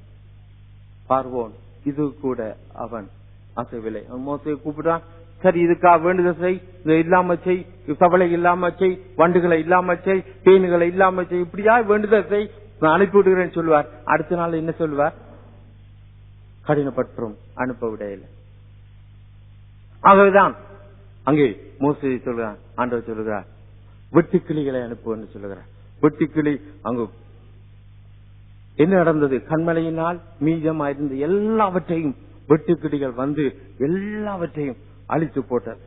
பார்வோன் இது கூட அவன் அசைவில்லை அவன் மோசையை கூப்பிட்டான் சரி இதுக்கா வேண்டுதல் செய் இதை இல்லாம செய் தவளை இல்லாம செய் வண்டுகளை இல்லாம செய் தேனுகளை இல்லாம செய் இப்படியா வேண்டுதல் செய் நான் அனுப்பி விடுகிறேன் சொல்லுவார் அடுத்த நாள் என்ன சொல்லுவார் கடினப்பற்றும் அனுப்ப விடையில்லை ஆகவேதான் அங்கே மோசடி சொல்கிறான் ஆண்டவர் சொல்லுகிறார் வெட்டுக்கிளிகளை அனுப்புன்னு சொல்லுகிறார் வெட்டுக்கிளி அங்கு என்ன நடந்தது கண்மலையினால் மீதமாயிருந்த எல்லாவற்றையும் வெட்டுக்கிளிகள் வந்து எல்லாவற்றையும் அழித்து போட்டது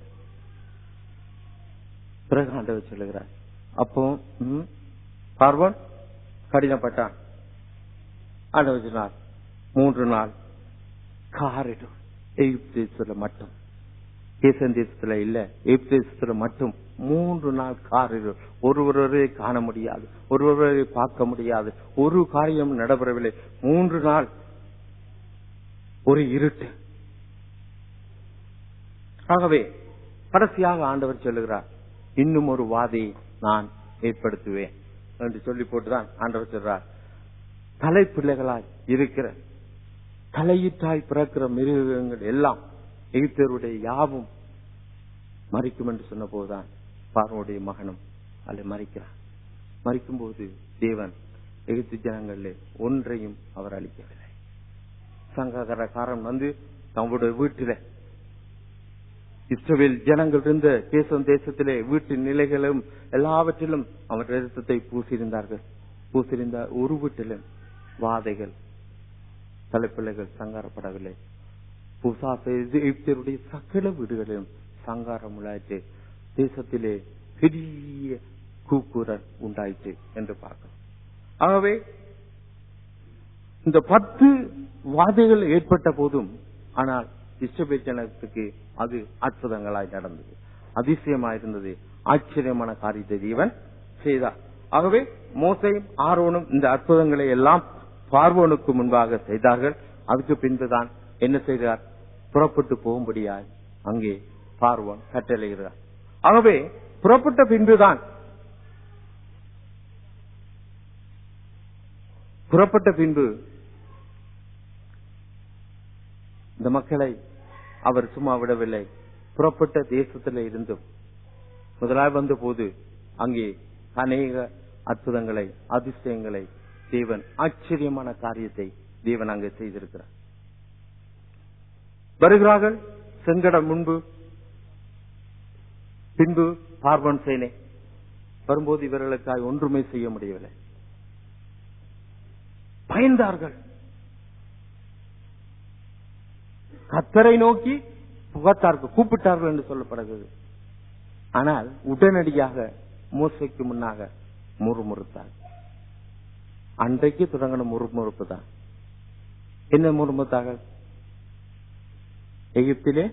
பிறகு ஆண்டவர் சொல்லுகிறார் அப்போ ம், பார்வோன் கடினப்பட்டான் ஆண்டவர் சொன்னார் மூன்று நாள் காரிடும் எகிப்து தேசத்துல மட்டும் தேசம் தேசத்துல இல்ல எகிப்து தேசத்துல மட்டும் மூன்று நாள் காரிடும் ஒருவரை காண முடியாது ஒருவரை பார்க்க முடியாது ஒரு காரியம் நடைபெறவில்லை மூன்று நாள் ஒரு இருட்டு ஆகவே கடைசியாக ஆண்டவர் சொல்லுகிறார் இன்னும் ஒரு வாதியை நான் ஏற்படுத்துவேன் என்று சொல்லி போட்டுதான் ஆண்டவர் சொல்றார் தலைப்பிள்ளைகளாய் இருக்கிற தலையிட்டாய் பிறக்கிற மிருகங்கள் எல்லாம் எகிப்தருடைய யாவும் மறிக்கும் என்று சொன்ன போதுதான் பார்வனுடைய மகனும் அதை மறிக்கிறார் மறிக்கும் போது தேவன் எகிப்து ஜனங்களிலே ஒன்றையும் அவர் அளிக்கவில்லை சங்ககரக்காரன் வந்து தம்முடைய வீட்டில இஸ்ரவேல் ஜனங்கள் இருந்த தேசம் தேசத்திலே வீட்டு நிலைகளும் எல்லாவற்றிலும் அவர் ரத்தத்தை பூசியிருந்தார்கள் பூசியிருந்த ஒரு வீட்டிலும் வாதைகள் தலைப்பிள்ளைகள் சங்காரப்படவில்லை புசா செய்து எகிப்தியருடைய சகல வீடுகளிலும் சங்காரம் உண்டாயிற்று தேசத்திலே பெரிய கூக்குரல் உண்டாயிற்று என்று பார்க்கிறோம் ஆகவே இந்த பத்து வாதைகள் ஏற்பட்ட போதும் ஆனால் இஸ்ரவேல் ஜனத்துக்கு அது அற்புதங்களாய் நடந்தது அதிசயமாயிருந்தது ஆச்சரியமான காரியத்தை தேவன் செய்தார் ஆகவே மோசையும் ஆரோனும் இந்த அற்புதங்களை எல்லாம் பார்வோனுக்கு முன்பாக செய்தார்கள் அதுக்கு பின்புதான் என்ன செய்தார் புறப்பட்டு போகும்படியாய் அங்கே பார்வோன் கட்டளைகிறார் ஆகவே புறப்பட்ட பின்புதான் புறப்பட்ட பின்பு இந்த மக்களை அவர் சும்மா விடவில்லை புறப்பட்ட தேசத்தில் இருந்தும் முதலாய் வந்த போது அங்கே அநேக அற்புதங்களை அதிசயங்களை தேவன் ஆச்சரியமான காரியத்தை தேவன் அங்கே செய்திருக்கிறார் வருகிறார்கள் செங்கடம் முன்பு பின்பு பார்வன் சேனை வரும்போது இவர்களுக்காக ஒன்றுமே செய்ய முடியவில்லை பயந்தார்கள் கத்தரை நோக்கி புகத்தார்கள் கூப்பிட்டார்கள் என்று சொல்லப்படுகிறது ஆனால் உடனடியாக மோசைக்கு முன்னாக முறுமுறுத்தார் அன்றைக்கு தொடங்கின முறுமுறுப்பு தான் என்ன முறுமுறுத்தார்கள் எகிப்திலே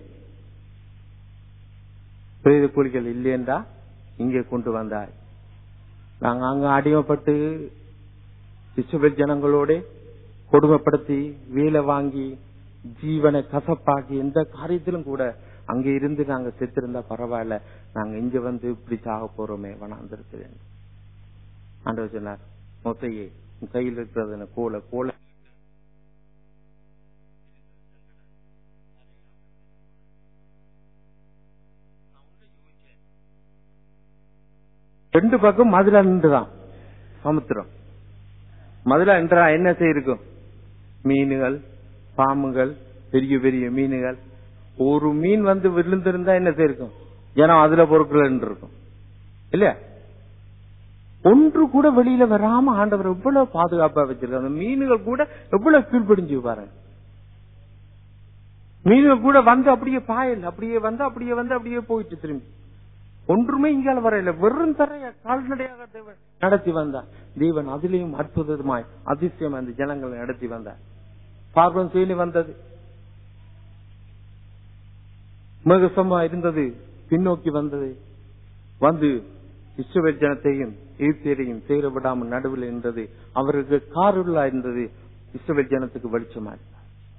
பிரேத கூலிகள் இல்லையென்றா இங்கே கொண்டு வந்தாய் நாங்க அங்க அடிமைப்பட்டு இஸ்ரவேல் ஜனங்களோட கொடுமைப்படுத்தி வேலை வாங்கி ஜீவனை கசப்பாக்கி எந்த காரியத்திலும் கூட அங்க இருந்து நாங்க செத்திருந்தா பரவாயில்ல நாங்க இங்க வந்து இப்படி சாக போறோமே வனாந்திருக்கிறேன் ஆண்டவர் சொன்னார் மொத்தையே உன் கையில் இருக்கிறது என்ன கோல கோல ரெண்டு பக்கம் மதுரா நின்றுதான் சமுத்திரம் மதுரா நின்றா என்ன செய்யிருக்கும் மீன்கள் பாம்புகள் பெரிய பெரிய மீன்கள் ஒரு மீன் வந்து விழுந்திருந்தா என்ன செய்யிருக்கும் ஜனம் அதுல பொருட்கள் இருக்கும் இல்லையா ஒன்று கூட வெளியில வராம ஆண்டவர் எவ்வளவு பாதுகாப்பா வச்சிருக்காங்க அந்த மீன்கள் கூட எவ்வளவு கீழ்ப்படிஞ்சு பாருங்க மீன்கள் கூட வந்து அப்படியே பாயல் அப்படியே வந்து அப்படியே வந்து அப்படியே போயிட்டு திரும்பி ஒன்றுமே இங்கால வரையில வெறும் தரைய கால்நடையாக தேவன் நடத்தி வந்தார் தேவன் அதிலையும் அற்புதமாய் அதிசயம் அந்த ஜனங்களை நடத்தி வந்தார் பார்வன் செயலி வந்தது மிருகசமா இருந்தது பின்னோக்கி வந்தது வந்து இஸ்ரவேல் ஜனத்தையும் எகிப்தியரையும் சேர விடாமல் நடுவில் இருந்தது அவருக்கு காருள்ளா இருந்தது இஸ்ரவேல் ஜனத்துக்கு வெளிச்சமா இருந்தார்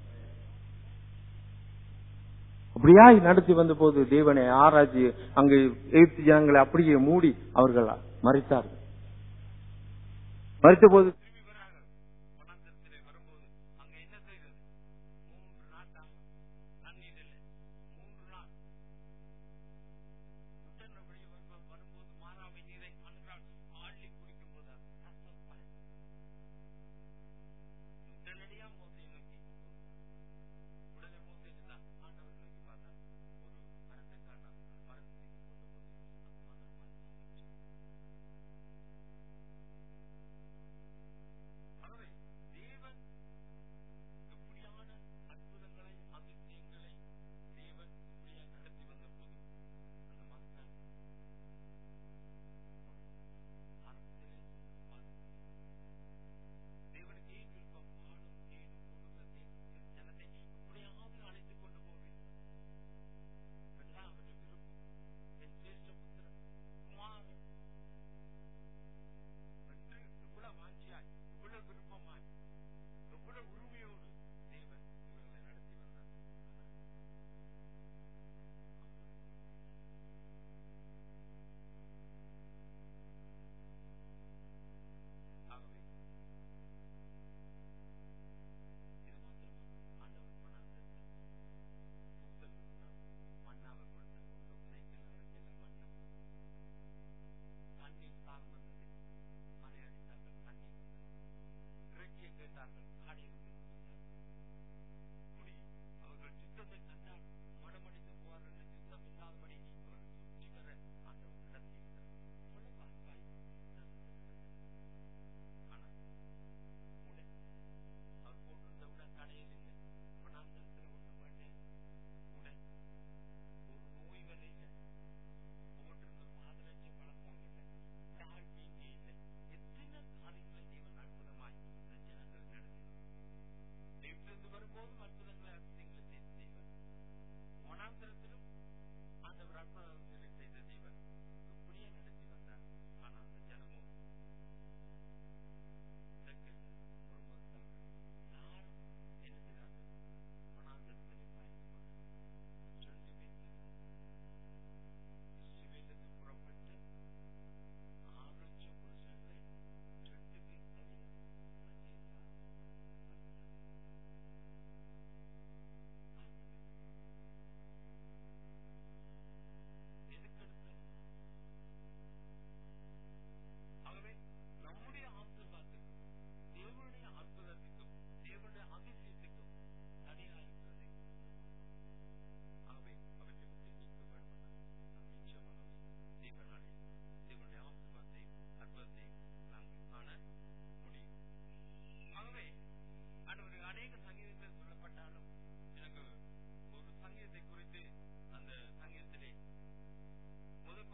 அப்படியாய் நடத்தி வந்த போது தேவனை ஆராய்ச்சி அங்கு எகிப்து ஜனங்களை அப்படியே மூடி அவர்கள் மறைத்தார்கள் மறித்த போது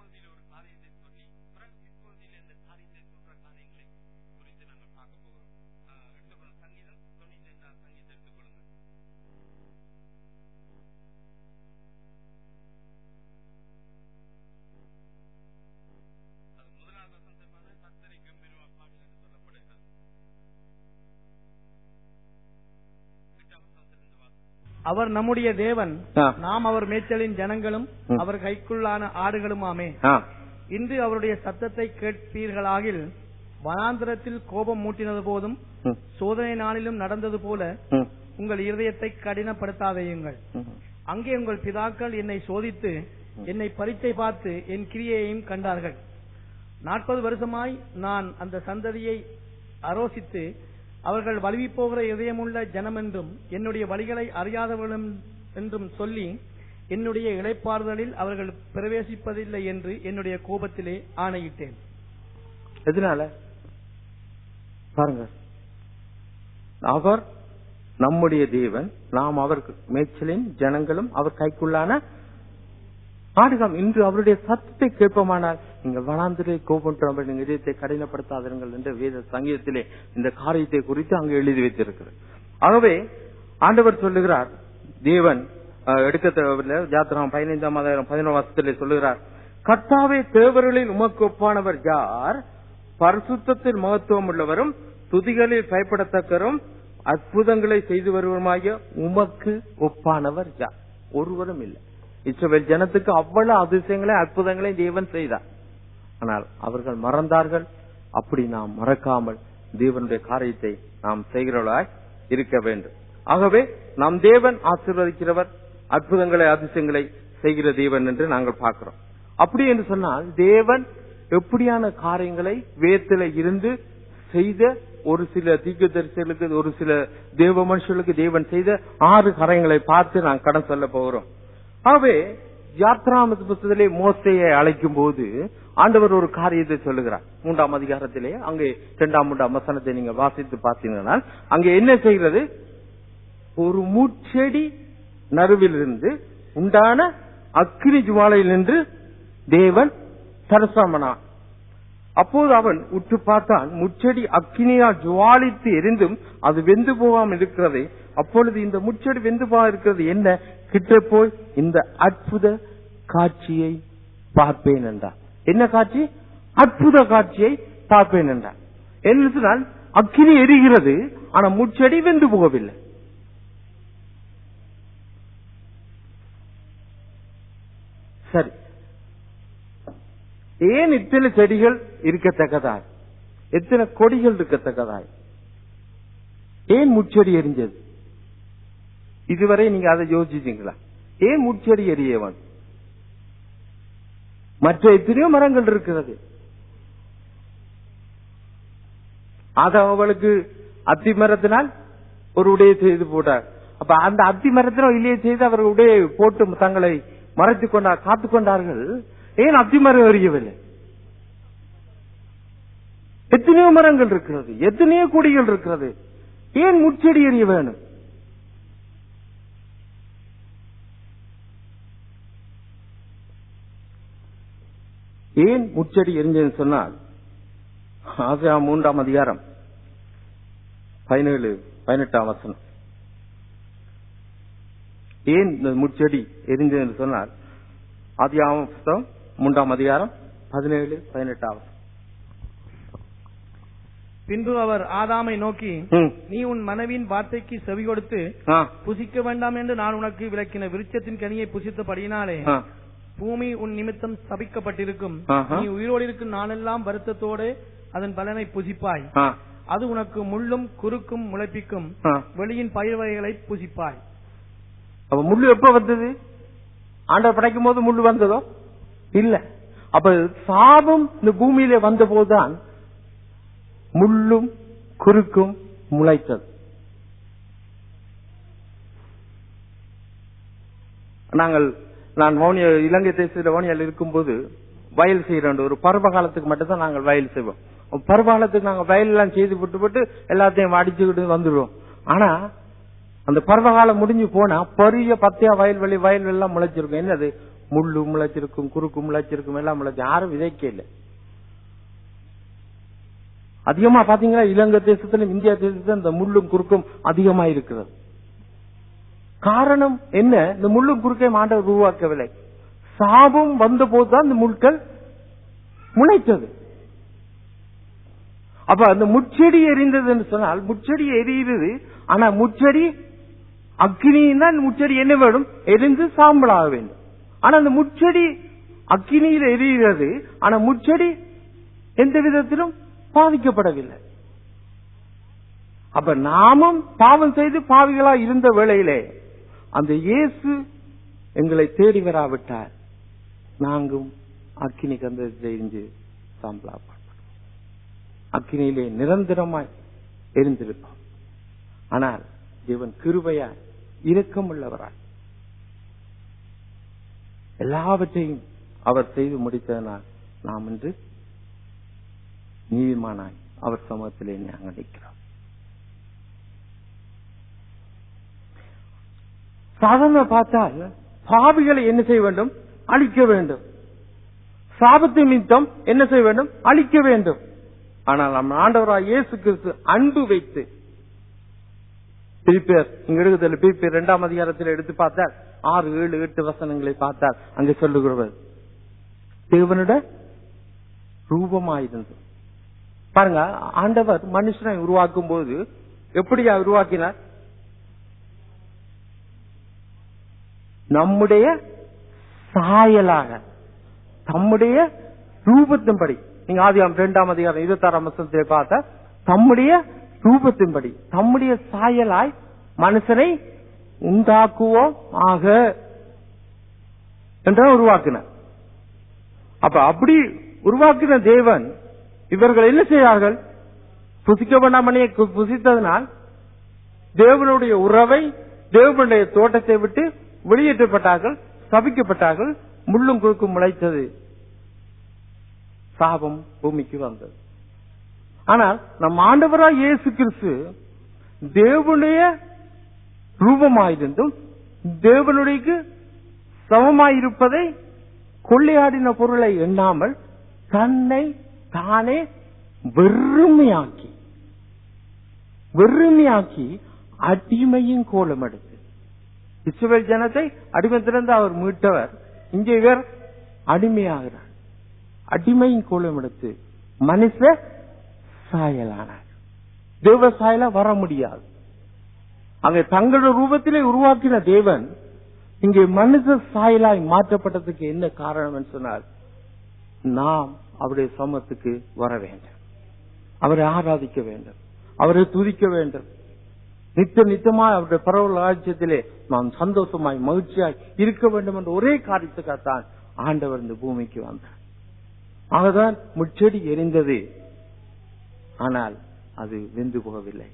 பகுதியில் ஒரு காரியத்தை சொல்லி பிறகு பிற்பகுதியில் இந்த காரியத்தை சொல்ற காரியங்களை குறித்து நாங்கள் பார்க்க போகிறோம் ஆஹ் எடுத்துக்கொள்ளும் சங்கீதம் தொண்ணூத்தி ரெண்டாம் சங்கீதம் எடுத்துக்கொள்ளுங்க அது முதலாவது வசனத்தை கத்தரை கம்பீரமாக பாடு என்று சொல்லப்படுகிறது எட்டாம் வசனத்திலிருந்து வாசி அவர் நம்முடைய தேவன் ஆ. நாம் அவர் மேய்ச்சலின் ஜனங்களும் ம். அவர் கைக்குள்ளான ஆடுகளுமாமே ஆ இன்று அவருடைய சத்தத்தை கேட்பீர்களாகில் வனாந்திரத்தில் கோபம் மூட்டினது போதும் ம், சோதனை நாளிலும் நடந்தது போல ம், உங்கள் இருதயத்தை கடினப்படுத்தாதேயுங்கள் ம். அங்கே உங்கள் பிதாக்கள் என்னை சோதித்து என்னை பரீட்சை பார்த்து என் கிரியையையும் கண்டார்கள் நாற்பது வருஷமாய் நான் அந்த சந்ததியை அரோசித்து அவர்கள் வலுவி போகிற இதயமுள்ள ஜனம் என்றும் என்னுடைய வழிகளை அறியாதவர்களும் என்றும் சொல்லி என்னுடைய இளைப்பாறுதலில் அவர்கள் பிரவேசிப்பதில்லை என்று என்னுடைய கோபத்திலே ஆணையிட்டேன் எதனால பாருங்க அவர் நம்முடைய தேவன் நாம் அவர் மேய்ச்சலின் ஜனங்களும் அவர் கைக்குள்ளான ஆடுகம் இன்று அவருடைய சத்தத்தை கேட்போமானால் நீங்கள் வனாந்திரை கோபம் நீங்க இதயத்தை கடினப்படுத்தாதீர்கள் என்ற வேத சங்கீதத்திலே இந்த காரியத்தை குறித்து அங்கு எழுதி வைத்திருக்கிறது ஆகவே ஆண்டவர் சொல்லுகிறார் தேவன் அஹ், எடுக்க தேவையில்லை ஜாத்திரம் பதினைந்தாம் அதிகாரம் பதினோரு வருஷத்திலே சொல்லுகிறார் கர்த்தாவே தேவர்களில் உமக்கு ஒப்பானவர் யார் பரிசுத்தத்தில் மகத்துவம் உள்ளவரும் துதிகளில் பயப்படத்தக்கரும் அற்புதங்களை செய்து வருவருமாகிய உமக்கு ஒப்பானவர் யார் ஒருவரும் இல்லை இஸ்ரவேல் ஜனத்துக்கு அவ்வளவு அதிசயங்களை அற்புதங்களை தேவன் செய்தார் ஆனால் அவர்கள் மறந்தார்கள் அப்படி நாம் மறக்காமல் தேவனுடைய காரியத்தை நாம் செய்கிறவர்களாய் இருக்க வேண்டும் ஆகவே நம் தேவன் ஆசீர்வதிக்கிறவர் அற்புதங்களை அதிசயங்களை செய்கிற தேவன் என்று நாங்கள் பார்க்கிறோம் அப்படி என்று சொன்னால் தேவன் எப்படியான காரியங்களை வேத்தில இருந்து செய்த ஒரு சில தீர்க்கதரிசிகளுக்கு ஒரு சில தேவ மனுஷர்களுக்கு தேவன் செய்த ஆறு காரியங்களை பார்த்து நான் கடன் சொல்ல போகிறோம் ஆகவே யாத்ராம புத்தகத்திலே மோசையை அழைக்கும் போது ஆண்டவர் ஒரு காரியத்தை சொல்லுகிறார் மூன்றாம் அதிகாரத்திலே அங்கே இரண்டாம் மூன்றாம் வசனத்தை நீங்க வாசித்து பார்த்தீங்கன்னா அங்கே என்ன செய்கிறது ஒரு முச்செடி நடுவிலிருந்து உண்டான அக்கினி ஜுவாலையில் நின்று தேவன் தரிசனமானான் அப்போது அவன் உற்று பார்த்தான் முச்செடி அக்கினியால் ஜுவாலித்து எரிந்தும் அது வெந்து போகாமல் இருக்கிறது அப்பொழுது இந்த முச்செடி வெந்து போகாம இருக்கிறது என்ன கிட்ட போய் இந்த அற்புத காட்சியை பார்ப்பேன் என்றார் என்ன காட்சி அற்புத காட்சியை பார்ப்பேன் என்றார் என்ன சொன்னால் அக்கினி எரிகிறது ஆனா முச்செடி வெந்து போகவில்லை சரி ஏன் இத்தனை செடிகள் இருக்கத்தக்கதாய் எத்தனை கொடிகள் இருக்கத்தக்கதாய் ஏன் முச்செடி எரிஞ்சது இதுவரை நீங்க அதை யோசிச்சீங்களா ஏன் முச்செடி எரியவன் மற்ற எத்தனையோ மரங்கள் இருக்கிறது அத அவளுக்கு அத்தி மரத்தினால் ஒரு உடைய செய்து போட்டார் அப்ப அந்த அத்தி மரத்தினால் இல்லையே செய்து அவர் உடைய போட்டு தங்களை மறைத்துக் கொண்டார் காத்துக் கொண்டார்கள் ஏன் அத்தி மரம் எரியவில்லை எத்தனையோ மரங்கள் இருக்கிறது எத்தனையோ கொடிகள் இருக்கிறது ஏன் முச்செடி எரிய வேணும் ஏன் முச்செடி எரிஞ்சதுன்னு சொன்னால் ஆசியா மூன்றாம் அதிகாரம் பதினேழு பதினெட்டாம் வசனம் ஏன் இந்த முச்செடி எரிஞ்சதுன்னு சொன்னால் ஆதியாகம புத்தகம் மூன்றாம் அதிகாரம் பதினேழு பதினெட்டாம் வசனம் பின்பு அவர் ஆதாமை நோக்கி ம். நீ உன் மனைவியின் வார்த்தைக்கு செவி கொடுத்து ஆ, புசிக்க வேண்டாம் என்று நான் உனக்கு விளக்கின விருட்சத்தின் கனியை புசித்தபடியினாலே ஆ, பூமி உன் நிமித்தம் சபிக்கப்பட்டிருக்கும் ஆஹா. நீ உயிரோடு இருக்கும் நாளெல்லாம் வருத்தத்தோடு அதன் பலனை புசிப்பாய் ஆ, அது உனக்கு முள்ளும் குறுக்கும் முளைப்பிக்கும் ஆ. வெளியின் பயிர் வகைகளை புசிப்பாய் அப்ப முள்ளு எப்ப வந்தது ஆண்டவர் படைக்கும் போது முள்ளு வந்ததோ இல்ல அப்ப சாபம் இந்த பூமியில வந்த போதுதான் முள்ளும் குறுக்கும் முளைத்தது நாங்கள் நான் வவுனியா இலங்கை தேசத்தில் வவுனியாவில் இருக்கும்போது வயல் செய்யறோம் ஒரு பருவ காலத்துக்கு மட்டும் தான் நாங்கள் வயல் செய்வோம் பருவ காலத்துக்கு நாங்க வயல் எல்லாம் செய்து விட்டு விட்டு எல்லாத்தையும் அடிச்சுக்கிட்டு வந்துடுவோம் ஆனா அந்த பருவகாலம் முடிஞ்சு போனா பெரிய பத்தியா வயல்வெளி வயல் எல்லாம் முளைச்சிருக்கும் என்னது முள்ளு முளைச்சிருக்கும் குறுக்கு முளைச்சிருக்கும் எல்லாம் முளைச்சு யாரும் விதைக்க இல்லை அதிகமா பாத்தீங்களா இலங்கை தேசத்திலும் இந்தியா தேசத்திலும் இந்த முள்ளும் குறுக்கும் அதிகமா இருக்கிறது காரணம் என்ன இந்த முள்ளும் குறுக்கை ஆண்டவர் உருவாக்கவில்லை சாபம் வந்த போதுதான் இந்த முட்கள் முளைத்தது அப்ப அந்த முச்செடி எரிந்தது என்று சொன்னால் முச்செடி எரியுது ஆனா முச்செடி அக்னியின் தான் முச்செடி என்ன வேணும் எரிந்து சாம்பலாக வேண்டும் ஆனா அந்த முச்செடி அக்னியில் எரிகிறது ஆனா முச்செடி எந்த விதத்திலும் பாதிக்கப்படவில்லை அப்ப நாமும் பாவம் செய்து பாவிகளா இருந்த வேளையிலே அந்த இயேசு எங்களை தேடி வராவிட்டால் நாங்கும் அக்கினி கந்தத்தை எரிஞ்சு சாம்பலாப்போம் அக்கினியிலே நிரந்தரமாய் எரிந்திருப்போம் ஆனால் தேவன் கிருபையாய் இரக்கமுள்ளவராய் எல்லாவற்றையும் அவர் செய்து முடித்ததனால் நாம் இன்று நீதிமானாய் அவர் சமூகத்திலே நாங்கள் நிற்கிறோம் சாதாரண பார்த்தால் பாவிகளை என்ன செய்ய வேண்டும் அழிக்க வேண்டும் சாபத்து நிமித்தம் என்ன செய்ய வேண்டும் அழிக்க வேண்டும் ஆனால் நம்ம ஆண்டவராய் இயேசு கிறிஸ்து அன்பு வைத்து பிரிப்பேர் இங்க எழுதுதல் பிரிப்பேர் இரண்டாம் அதிகாரத்தில் எடுத்து பார்த்தால் ஆறு ஏழு எட்டு வசனங்களை பார்த்தால் அங்கே சொல்லுகிறவர் தேவனிட ரூபமாயிருந்தது பாருங்க ஆண்டவர் மனுஷனை உருவாக்கும் போது எப்படியா உருவாக்கினார் நம்முடைய சாயலாக தம்முடைய ரூபத்தின்படி நீங்க ஆதியாம் இரண்டாம் அதிகாரம் இருபத்தாறாம் வசனத்தை பார்த்த தம்முடைய ரூபத்தின்படி தம்முடைய சாயலாய் மனுஷனை உண்டாக்குவோம் ஆக என்ற உருவாக்கினார் அப்ப அப்படி உருவாக்கின தேவன் இவர்கள் என்ன செய்தார்கள் புசிக்க வேண்டாமனையை புசித்ததனால் தேவனுடைய உறவை தேவனுடைய தோட்டத்தை விட்டு வெளியேற்றப்பட்டார்கள் சபிக்கப்பட்டார்கள் முள்ளும் குறுக்கும் முளைத்தது சாபம் பூமிக்கு வந்தது ஆனால் நம் ஆண்டவராய் இயேசு கிறிஸ்து தேவனுடைய ரூபமாயிருந்தும் தேவனுடைய சமமாயிருப்பதை கொள்ளையாடின பொருளை எண்ணாமல் தன்னை தானே வெறுமையாக்கி வெறுமையாக்கி அடிமையின் கோலம் எடுத்து இஸ்ரவேல் ஜனத்தை அடிமத்திலிருந்து அவர் மீட்டவர் இங்கே இவர் அடிமையாகிறார் அடிமையின் கோலம் எடுத்து மனுஷ சாயலானார் தேவ சாயல வர முடியாது அங்கே தங்களுடைய ரூபத்திலே உருவாக்கின தேவன் இங்கே மனுஷ சாயலாய் மாற்றப்பட்டதுக்கு என்ன காரணம் சொன்னால் நாம் அவருடைய சமத்துக்கு வர வேண்டும் அவரை ஆராதிக்க வேண்டும் அவரை துதிக்க வேண்டும் நித்த நித்தமாய் அவருடைய பரவல் ராஜ்யத்திலே நாம் சந்தோஷமாய் மகிழ்ச்சியாய் இருக்க வேண்டும் என்ற ஒரே காரியத்துக்காகத்தான் ஆண்டவர் இந்த பூமிக்கு வந்தார் ஆகதான் முச்செடி எரிந்தது ஆனால் அது வெந்து போகவில்லை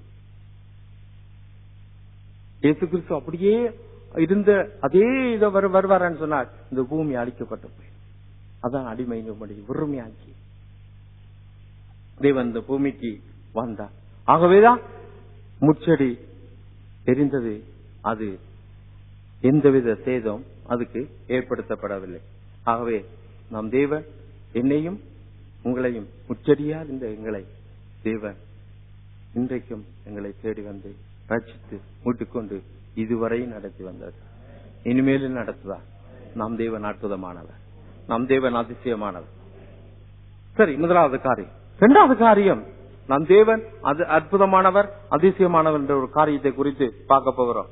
இயேசு கிறிஸ்து அப்படியே இருந்த அதே இதை வரு வருவாரான்னு சொன்னார் இந்த பூமி அழிக்கப்பட்ட போய் அதான் அடிமை வெறுமையாக்கி தேவன் இந்த பூமிக்கு வந்தார் ஆகவேதான் முச்செடி எரிந்தது அது எந்தவித சேதம் அதுக்கு ஏற்படுத்தப்படவில்லை ஆகவே நம் தேவன் என்னையும் உங்களையும் முச்செடியால் இந்த எங்களை தேவன் இன்றைக்கும் எங்களை தேடி வந்து ரட்சித்து மீட்டுக்கொண்டு இதுவரை நடத்தி வந்தது இனிமேலும் நடத்துவார் நம் தேவன் அற்புதமானவர் நம் தேவன் அதிசயமானவர் சரி முதலாவது காரியம் இரண்டாவது காரியம் நம் தேவன் அது அற்புதமானவர் அதிசயமானவர் என்ற ஒரு காரியத்தை குறித்து பார்க்க போகிறோம்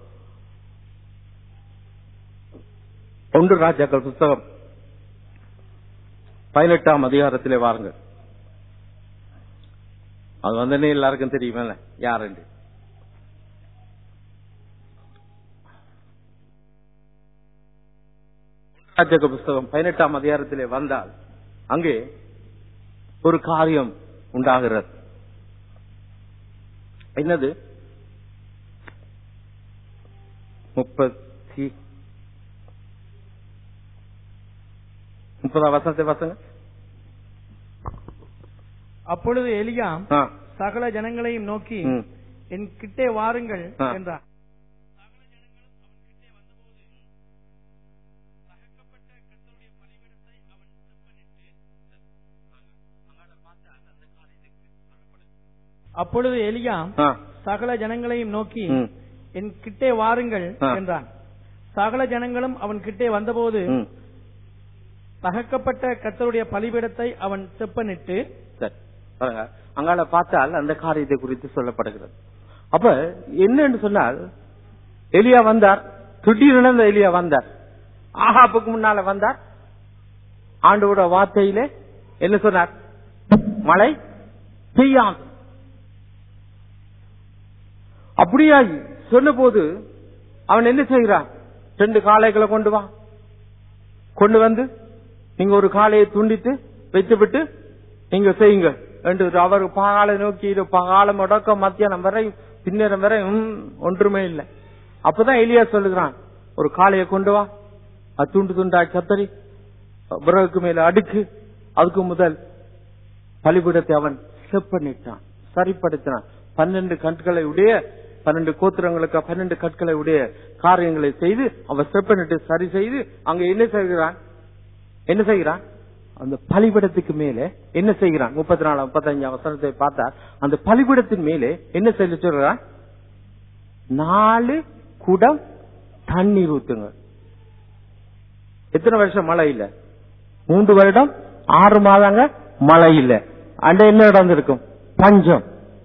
ஒன்று ராஜாக்கள் புஸ்தகம் பதினெட்டாம் அதிகாரத்திலே வாருங்கள் அது வந்தனே எல்லாருக்கும் தெரியுமே யார் என்று ராஜக புஸ்தகம் பதினெட்டாம் அதிகாரத்திலே வந்தால் அங்கே ஒரு காரியம் உண்டாகிறது என்னது முப்பத்தி முப்பதாம் வசனத்தை வசங்க அப்பொழுது எலியா ஆ, சகல ஜனங்களையும் நோக்கி ம், என் கிட்டே வாருங்கள் ஆ. என்றார் அப்பொழுது எலியா ஆ, சகல ஜனங்களையும் நோக்கி ம், என் கிட்டே வாருங்கள் ஆ. என்றான் சகல ஜனங்களும் அவன் கிட்டே வந்தபோது ம். தகக்கப்பட்ட கர்த்தருடைய பலிபீடத்தை அவன் செப்பனிட்டு சரி பாருங்க அங்கால பார்த்தால் அந்த காரியத்தை குறித்து சொல்லப்படுகிறது அப்ப என்னன்னு சொன்னால் எலியா வந்தார் திடீரென அந்த எலியா வந்தார் ஆகாப்புக்கு முன்னால வந்தார் ஆண்டோட வார்த்தையிலே என்ன சொன்னார் மழை பெய்யாது அப்படியா சொன்னபோது அவன் என்ன செய்கிறான் ரெண்டு காளைகளை கொண்டு வா கொண்டு வந்து நீங்க ஒரு காளையை துண்டித்து வைத்துவிட்டு நீங்க செய்யுங்க என்று அவர் பகாலை நோக்கி இது பகாலம் முடக்க மத்தியானம் வரை பின்னரம் வரை ம், ஒன்றுமே இல்லை அப்பதான் எலியா சொல்லுகிறான் ஒரு காளையை கொண்டு வா அது துண்டு துண்டா கத்தரி விறகுக்கு மேல அடுக்கு அதுக்கு முதல் பலிபீடத்தை அவன் செப்பனிட்டான் சரிப்படுத்தினான் பன்னெண்டு கற்களை உடைய பன்னெண்டு கோத்திரங்களுக்கு பன்னெண்டு கற்களை உடைய காரியங்களை செய்து அவன் செப்பனிட்டு சரி செய்து அங்க என்ன செய்கிறான் என்ன செய்கிறான் அந்த பலிபீடத்துக்கு மேலே என்ன செய்கிறான் முப்பத்தி நாலு முப்பத்தஞ்சு வசனத்தை பார்த்தா அந்த பலிபீடத்தின் மேலே என்ன செய்ய சொல்றான் நாலு குடம் தண்ணீர் ஊத்துங்க எத்தனை வருஷம் மழை இல்ல மூன்று வருடம் ஆறு மாதங்க மழை இல்ல அண்ட என்ன நடந்திருக்கும் பஞ்சம்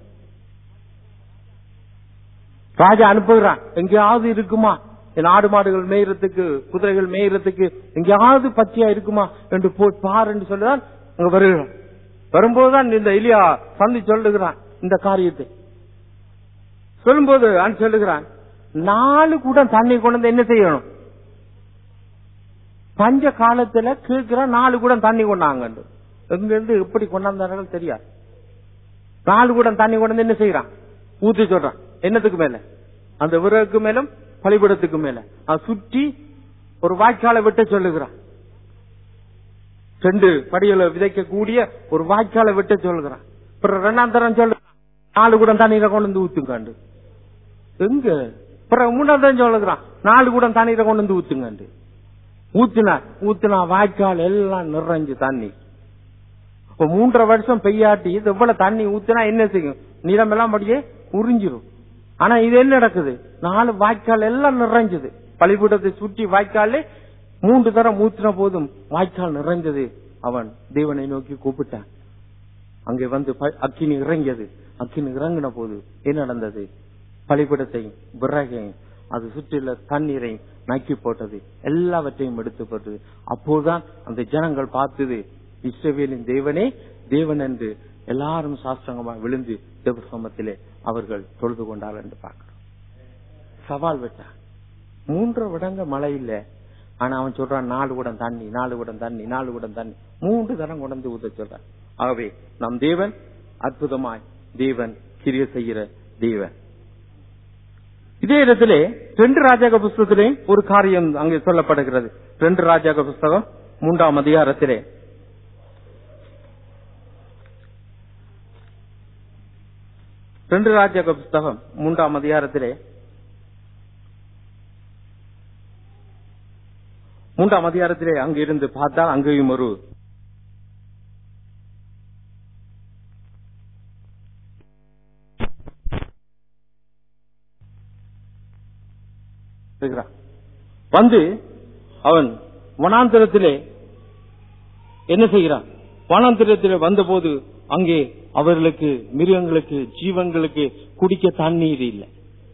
ராஜா அனுப்புகிறான் எங்கேயாவது இருக்குமா என் ஆடு மாடுகள் மேய்றதுக்கு குதிரைகள் மேய்றதுக்கு எங்கேயாவது பச்சையா இருக்குமா என்று போய் பார் என்று சொல்லுதான் அங்க வருகிறான் வரும்போதுதான் இந்த எலியா சந்தி சொல்லுகிறான் இந்த காரியத்தை சொல்லும்போது அவன் சொல்லுகிறான் நாலு குடம் தண்ணி கொண்டு வந்து என்ன செய்யணும் பஞ்ச காலத்துல கேட்கிறான் நாலு குடம் தண்ணி கொண்டாங்க எங்க இருந்து எப்படி கொண்டாந்தார்கள் தெரியாது நாலு குடம் தண்ணி கொண்டு வந்து என்ன செய்யறான் ஊத்தி சொல்றான் என்னத்துக்கு மேல அந்த விறகுக்கு மேலும் பலிபீடத்துக்கு மேல அதை சுற்றி ஒரு வாய்க்காலை விட்டு சொல்லுகிறான் ரெண்டு படிகளை விதைக்க கூடிய ஒரு வாய்க்காலை விட்டு சொல்லுகிறான் அப்புறம் ரெண்டாம் தரம் சொல்லு நாலு குடம் தண்ணீரை கொண்டு வந்து ஊத்துங்காண்டு எங்க அப்புறம் மூணாம் தரம் சொல்லுகிறான் நாலு குடம் தண்ணீரை கொண்டு வந்து ஊத்துங்காண்டு ஊத்துனா ஊத்துனா வாய்க்கால் எல்லாம் நிறைஞ்சு தண்ணி இப்ப மூன்றரை வருஷம் பெய்யாட்டி இது எவ்வளவு தண்ணி ஊத்துனா என்ன செய்யும் நிலம் எல்லாம் அப்படியே உறிஞ்சிரும் ஆனா இது என்ன நடக்குது நாலு வாய்க்கால் எல்லாம் நிறைஞ்சது பலிபீடத்தை சுற்றி வாய்க்காலே மூன்று தரம் ஊத்தின போதும் வாய்க்கால் நிறைஞ்சது அவன் தேவனை நோக்கி கூப்பிட்டான் அங்கே வந்து ப- அக்கினி இறங்கியது அக்கினி இறங்கின போது என்ன நடந்தது பலிபீடத்தையும் விறகையும் அது சுற்றியுள்ள தண்ணீரையும் நக்கி போட்டது எல்லாவற்றையும் எடுத்து போட்டது அப்போதுதான் அந்த ஜனங்கள் பார்த்தது இஸ்ரவேலின் தேவனே தேவன் என்று எல்லாரும் சாஸ்திரங்கமாக விழுந்து தேவசமத்திலே அவர்கள் தொழுது கொண்டார்கள் என்று பார்க்கிறோம் சவால் விட்டான் மூன்று விடங்க மழை இல்ல ஆனா அவன் சொல்றான் நாலு குடம் தண்ணி நாலு குடம் தண்ணி நாலு குடம் தண்ணி மூன்று தரம் கொண்டு ஊத்த சொல்றான் ஆகவே நம் தேவன் அற்புதமாய் தேவன் கிரிய செய்கிற தேவன் இதே இடத்திலே ரெண்டு ராஜாக புஸ்தகத்திலே ஒரு காரியம் அங்கே சொல்லப்படுகிறது ரெண்டு ராஜாக புஸ்தகம் மூன்றாம் அதிகாரத்திலே ரெண்டு ராஜாக புஸ்தகம் மூன்றாம் அதிகாரத்திலே மூன்றாம் அதிகாரத்திலே அங்கு இருந்து பார்த்தால் அங்கேயும் ஒரு இருக்கிறான். வந்து அவன் வனாந்திரத்திலே என்ன செய்கிறான் வனாந்திரத்திலே வந்தபோது அங்கே அவர்களுக்கு மிருகங்களுக்கு ஜீவன்களுக்கு குடிக்க தண்ணீர் இல்லை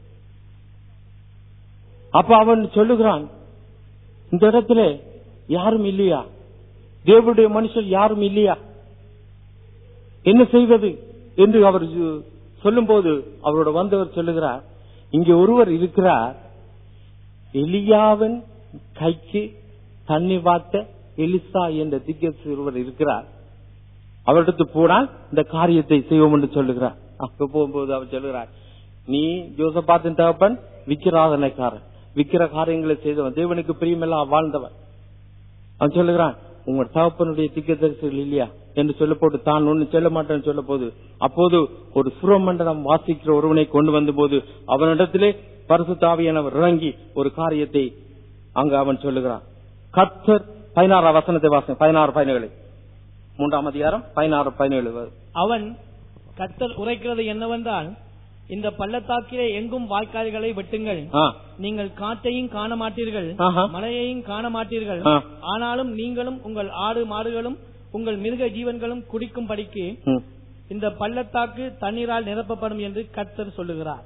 அப்ப அவன் சொல்லுகிறான் இந்த இடத்துல யாரும் இல்லையா தேவனுடைய மனுஷர் யாரும் இல்லையா என்ன செய்வது என்று அவர் சொல்லும் போது அவரோட வந்தவர் சொல்லுகிறார் இங்கே ஒருவர் இருக்கிறார் எலியாவின் கைக்கு தண்ணி வாத்த எலிசா என்ற திக்கஸ் ஒருவர் இருக்கிறார் அவரிடத்து போனால் இந்த காரியத்தை செய்வோம் என்று சொல்லுகிறார் அங்க போகும்போது அவர் சொல்லுகிறார் நீ ஜோசபாத்தின் தகப்பன் விக்கிராதனைக்காரன் விக்கிர காரியங்களை செய்தவன் தேவனுக்கு பிரியமெல்லாம் வாழ்ந்தவன் அவன் சொல்லுகிறான் உங்க தகப்பனுடைய திக்கதரிசிகள் இல்லையா என்று சொல்ல போட்டு தான் ஒண்ணு சொல்ல மாட்டேன்னு சொல்ல போது அப்போது ஒரு சுரமண்டலம் வாசிக்கிற ஒருவனை கொண்டு வந்த போது அவனிடத்திலே பரிசுத்தாவியானவர் இறங்கி ஒரு காரியத்தை அங்கு அவன் சொல்லுகிறான் கத்தர் பதினாறாம் வசனத்தை வாசம் பதினாறு பதினேழு மூன்றாம் அதிகாரம் பதினாறு பதினேழு அவன் கர்த்தர் உரைக்கிறது என்னவென்றால் இந்த பள்ளத்தாக்கிலே எங்கும் வாய்க்கால்களை வெட்டுங்கள் ஆ, நீங்கள் காற்றையும் காண மாட்டீர்கள் ஆஹா. மழையையும் காண மாட்டீர்கள் ஆ. ஆனாலும் நீங்களும் உங்கள் ஆடு மாடுகளும் உங்கள் மிருக ஜீவன்களும் குடிக்கும்படிக்கு ம். இந்த பள்ளத்தாக்கு தண்ணீரால் நிரப்பப்படும் என்று கர்த்தர் சொல்லுகிறார்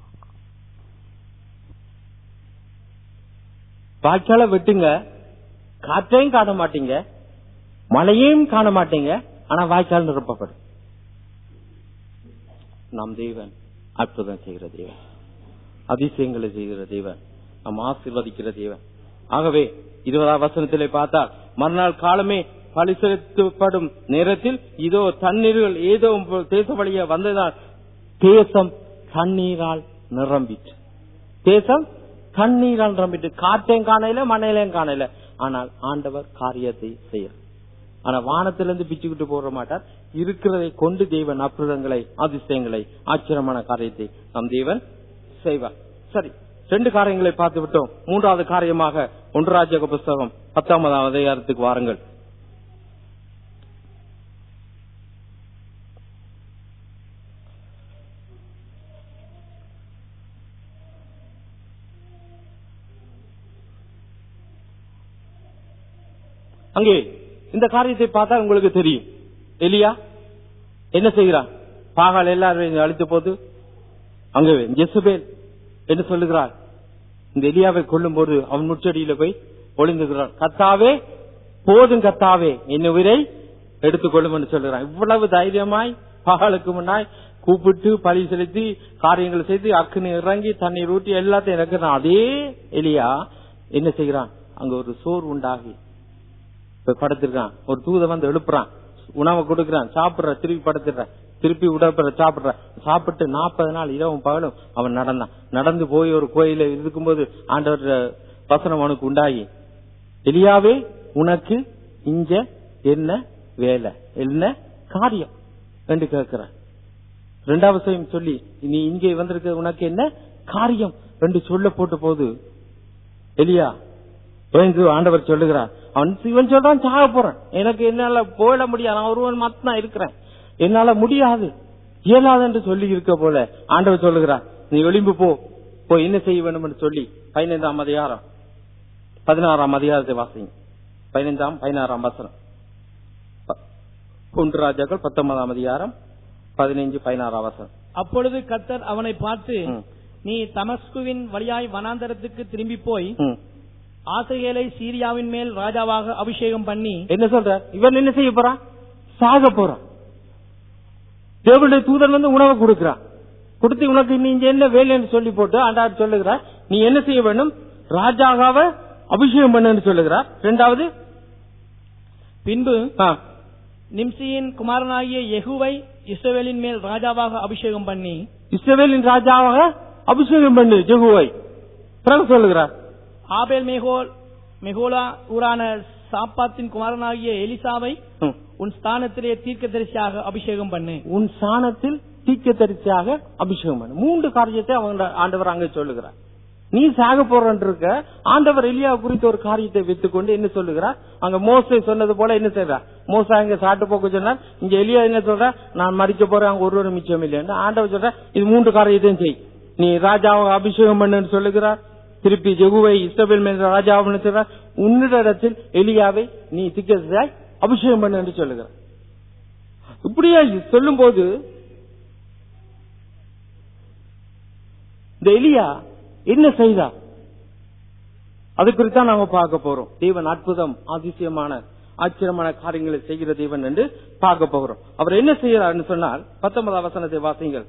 வாய்க்கால வெட்டுங்க காற்றையும் காண மாட்டீங்க மழையையும் காண மாட்டீங்க ஆனா வாய்க்கால் நிரப்பப்படும் நம் தேவன் அற்புதம் செய்கிற தேவன் அதிசயங்களை செய்கிற தேவன் நம் ஆசீர்வதிக்கிற தேவன் ஆகவே இருபதாம் வசனத்திலே பார்த்தால் மறுநாள் காலமே பழி செலுத்தப்படும் நேரத்தில் இதோ தண்ணீர்கள் ஏதோ தேச வழியே வந்ததால் தேசம் தண்ணீரால் நிரம்பிற்று தேசம் தண்ணீரால் நிரம்பிட்டு காற்றையும் காணல மண்ணையிலையும் காணல ஆனால் ஆண்டவர் காரியத்தை செய்யறார் ஆனா வானத்திலிருந்து பிச்சுக்கிட்டு போட மாட்டார் இருக்கிறதை கொண்டு தேவன் அற்புதங்களை அதிசயங்களை ஆச்சரியமான காரியத்தை நம் தேவன் செய்வார் சரி ரெண்டு காரியங்களை பார்த்து விட்டோம் மூன்றாவது காரியமாக ஒன்றாஜக புஸ்தகம் பத்தாமதாம் அதிகாரத்துக்கு வாருங்கள் அங்கே இந்த காரியத்தை பார்த்தா உங்களுக்கு தெரியும் எலியா என்ன செய்கிறான் பாகால் எல்லாரும் அழித்த போது அங்கே ஜெசுபேல் என்ன சொல்லுகிறார் இந்த எலியாவை கொல்லும் போது அவன் முச்சடியில போய் ஒளிந்துகிறான் கத்தாவே போதும் கத்தாவே என் உயிரை எடுத்துக்கொள்ளும் என்று சொல்லுகிறான் இவ்வளவு தைரியமாய் பாகாலுக்கு முன்னாய் கூப்பிட்டு பழி செலுத்தி காரியங்களை செய்து அக்குன்னு இறங்கி தண்ணீர் ஊற்றி எல்லாத்தையும் இறக்குறான் அதே எலியா என்ன செய்கிறான் அங்க ஒரு சோர் உண்டாகி இப்ப படுத்திருக்கான் ஒரு தூத வந்து எழுப்புறான் உணவை கொடுக்கறான் சாப்பிடுற திருப்பி படுத்துடுற திருப்பி உடற்பட சாப்பிடுற சாப்பிட்டு நாற்பது நாள் இரவும் பகலும் அவன் நடந்தான் நடந்து போய் ஒரு கோயில இருக்கும்போது ஆண்டவர் வசனம் அவனுக்கு உண்டாகி எலியாவே உனக்கு இங்க என்ன வேலை என்ன காரியம் என்று கேட்கிறான் ரெண்டாவது விஷயம் சொல்லி நீ இங்கே வந்திருக்க உனக்கு என்ன காரியம் என்று சொல்ல போட்ட போது எலியா பயந்து ஆண்டவர் சொல்லுகிறார் அவன் இவன் சொல்றான் சாக போறேன் எனக்கு என்னால போயிட முடியாது நான் ஒருவன் மட்டும் இருக்கிறேன் என்னால முடியாது இயலாது என்று சொல்லி இருக்க போல ஆண்டவர் சொல்லுகிறார் நீ ஒளிம்பு போ போய் என்ன செய்ய வேண்டும் என்று சொல்லி பதினைந்தாம் அதிகாரம் பதினாறாம் அதிகாரத்தை வாசிங்க பதினைந்தாம் பதினாறாம் வசனம் ப- ஒன்று ராஜாக்கள் பத்தொன்பதாம் அதிகாரம் பதினைஞ்சு பதினாறாம் வசனம் அப்பொழுது கர்த்தர் அவனை பார்த்து ம். நீ தமஸ்குவின் வழியாய் வனாந்தரத்துக்கு திரும்பி போய் ம். ஆசைகளை சீரியாவின் மேல் ராஜாவாக அபிஷேகம் பண்ணி என்ன சொல்ற இவன் என்ன செய்ய போறான் சாக போறான் தேவனுடைய தூதன் வந்து உணவை கொடுக்கிறான் கொடுத்து உனக்கு நீ இங்க என்ன வேலைன்னு சொல்லி போட்டு ஆண்டார் சொல்லுகிறார் நீ என்ன செய்ய வேண்டும் ராஜாவாக அபிஷேகம் பண்ணுன்னு சொல்லுகிறார் இரண்டாவது பின்பு ஆ, நிம்சியின் குமாரனாகிய யெகூவை இஸ்ரவேலின் மேல் ராஜாவாக அபிஷேகம் பண்ணி இஸ்ரவேலின் ராஜாவாக அபிஷேகம் பண்ணு ஜெகுவை பிறகு சொல்லுகிறார் ஆபேல் மெகோல் மெகோலா ஊரான சாப்பாத்தின் குமாரனாகிய எலிசாவை ம். உன் ஸ்தானத்திலே தீர்க்கதரிசியாக அபிஷேகம் பண்ணு உன் சாணத்தில் தீக்கத்தரிசியாக அபிஷேகம் பண்ணு மூன்று காரியத்தை அவங்க ஆண்டவர் அங்க சொல்லுகிறார் நீ சாக போறன் இருக்க ஆண்டவர் எலியா குறித்த ஒரு காரியத்தை வைத்துக்கொண்டு என்ன சொல்லுகிறார் அங்க மோசை சொன்னது போல என்ன செய்றார் மோசா இங்க சாட்டு போக்க சொன்னார் இங்க எலியா என்ன சொல்ற நான் மறிக்க போறேன் அங்க ஒரு ஒரு மிச்சம் இல்லைன்னு ஆண்டவர் சொல்ற இது மூன்று காரியத்தையும் செய் நீ ராஜாவை அபிஷேகம் பண்ணுன்னு சொல்லுகிறார் திருப்பி ஜெகுவை இஸ்ரவேல் மேல் ராஜாவுன்னு சொல்றார் உன்னிடத்தில் எலியாவை நீ திக்கதாய் அபிஷேகம் பண்ணு என்று சொல்லுகிறார் இப்படியா சொல்லும் போது இந்த எலியா என்ன செய்தார் அது குறித்தான் நாம பார்க்க போறோம் தேவன் அற்புதம் அதிசயமான ஆச்சரியமான காரியங்களை செய்கிற தேவன் என்று பார்க்க போகிறோம் அவர் என்ன செய்யறாருன்னு சொன்னால் பத்தொன்பதாம் வசனத்தை வாசிங்கள்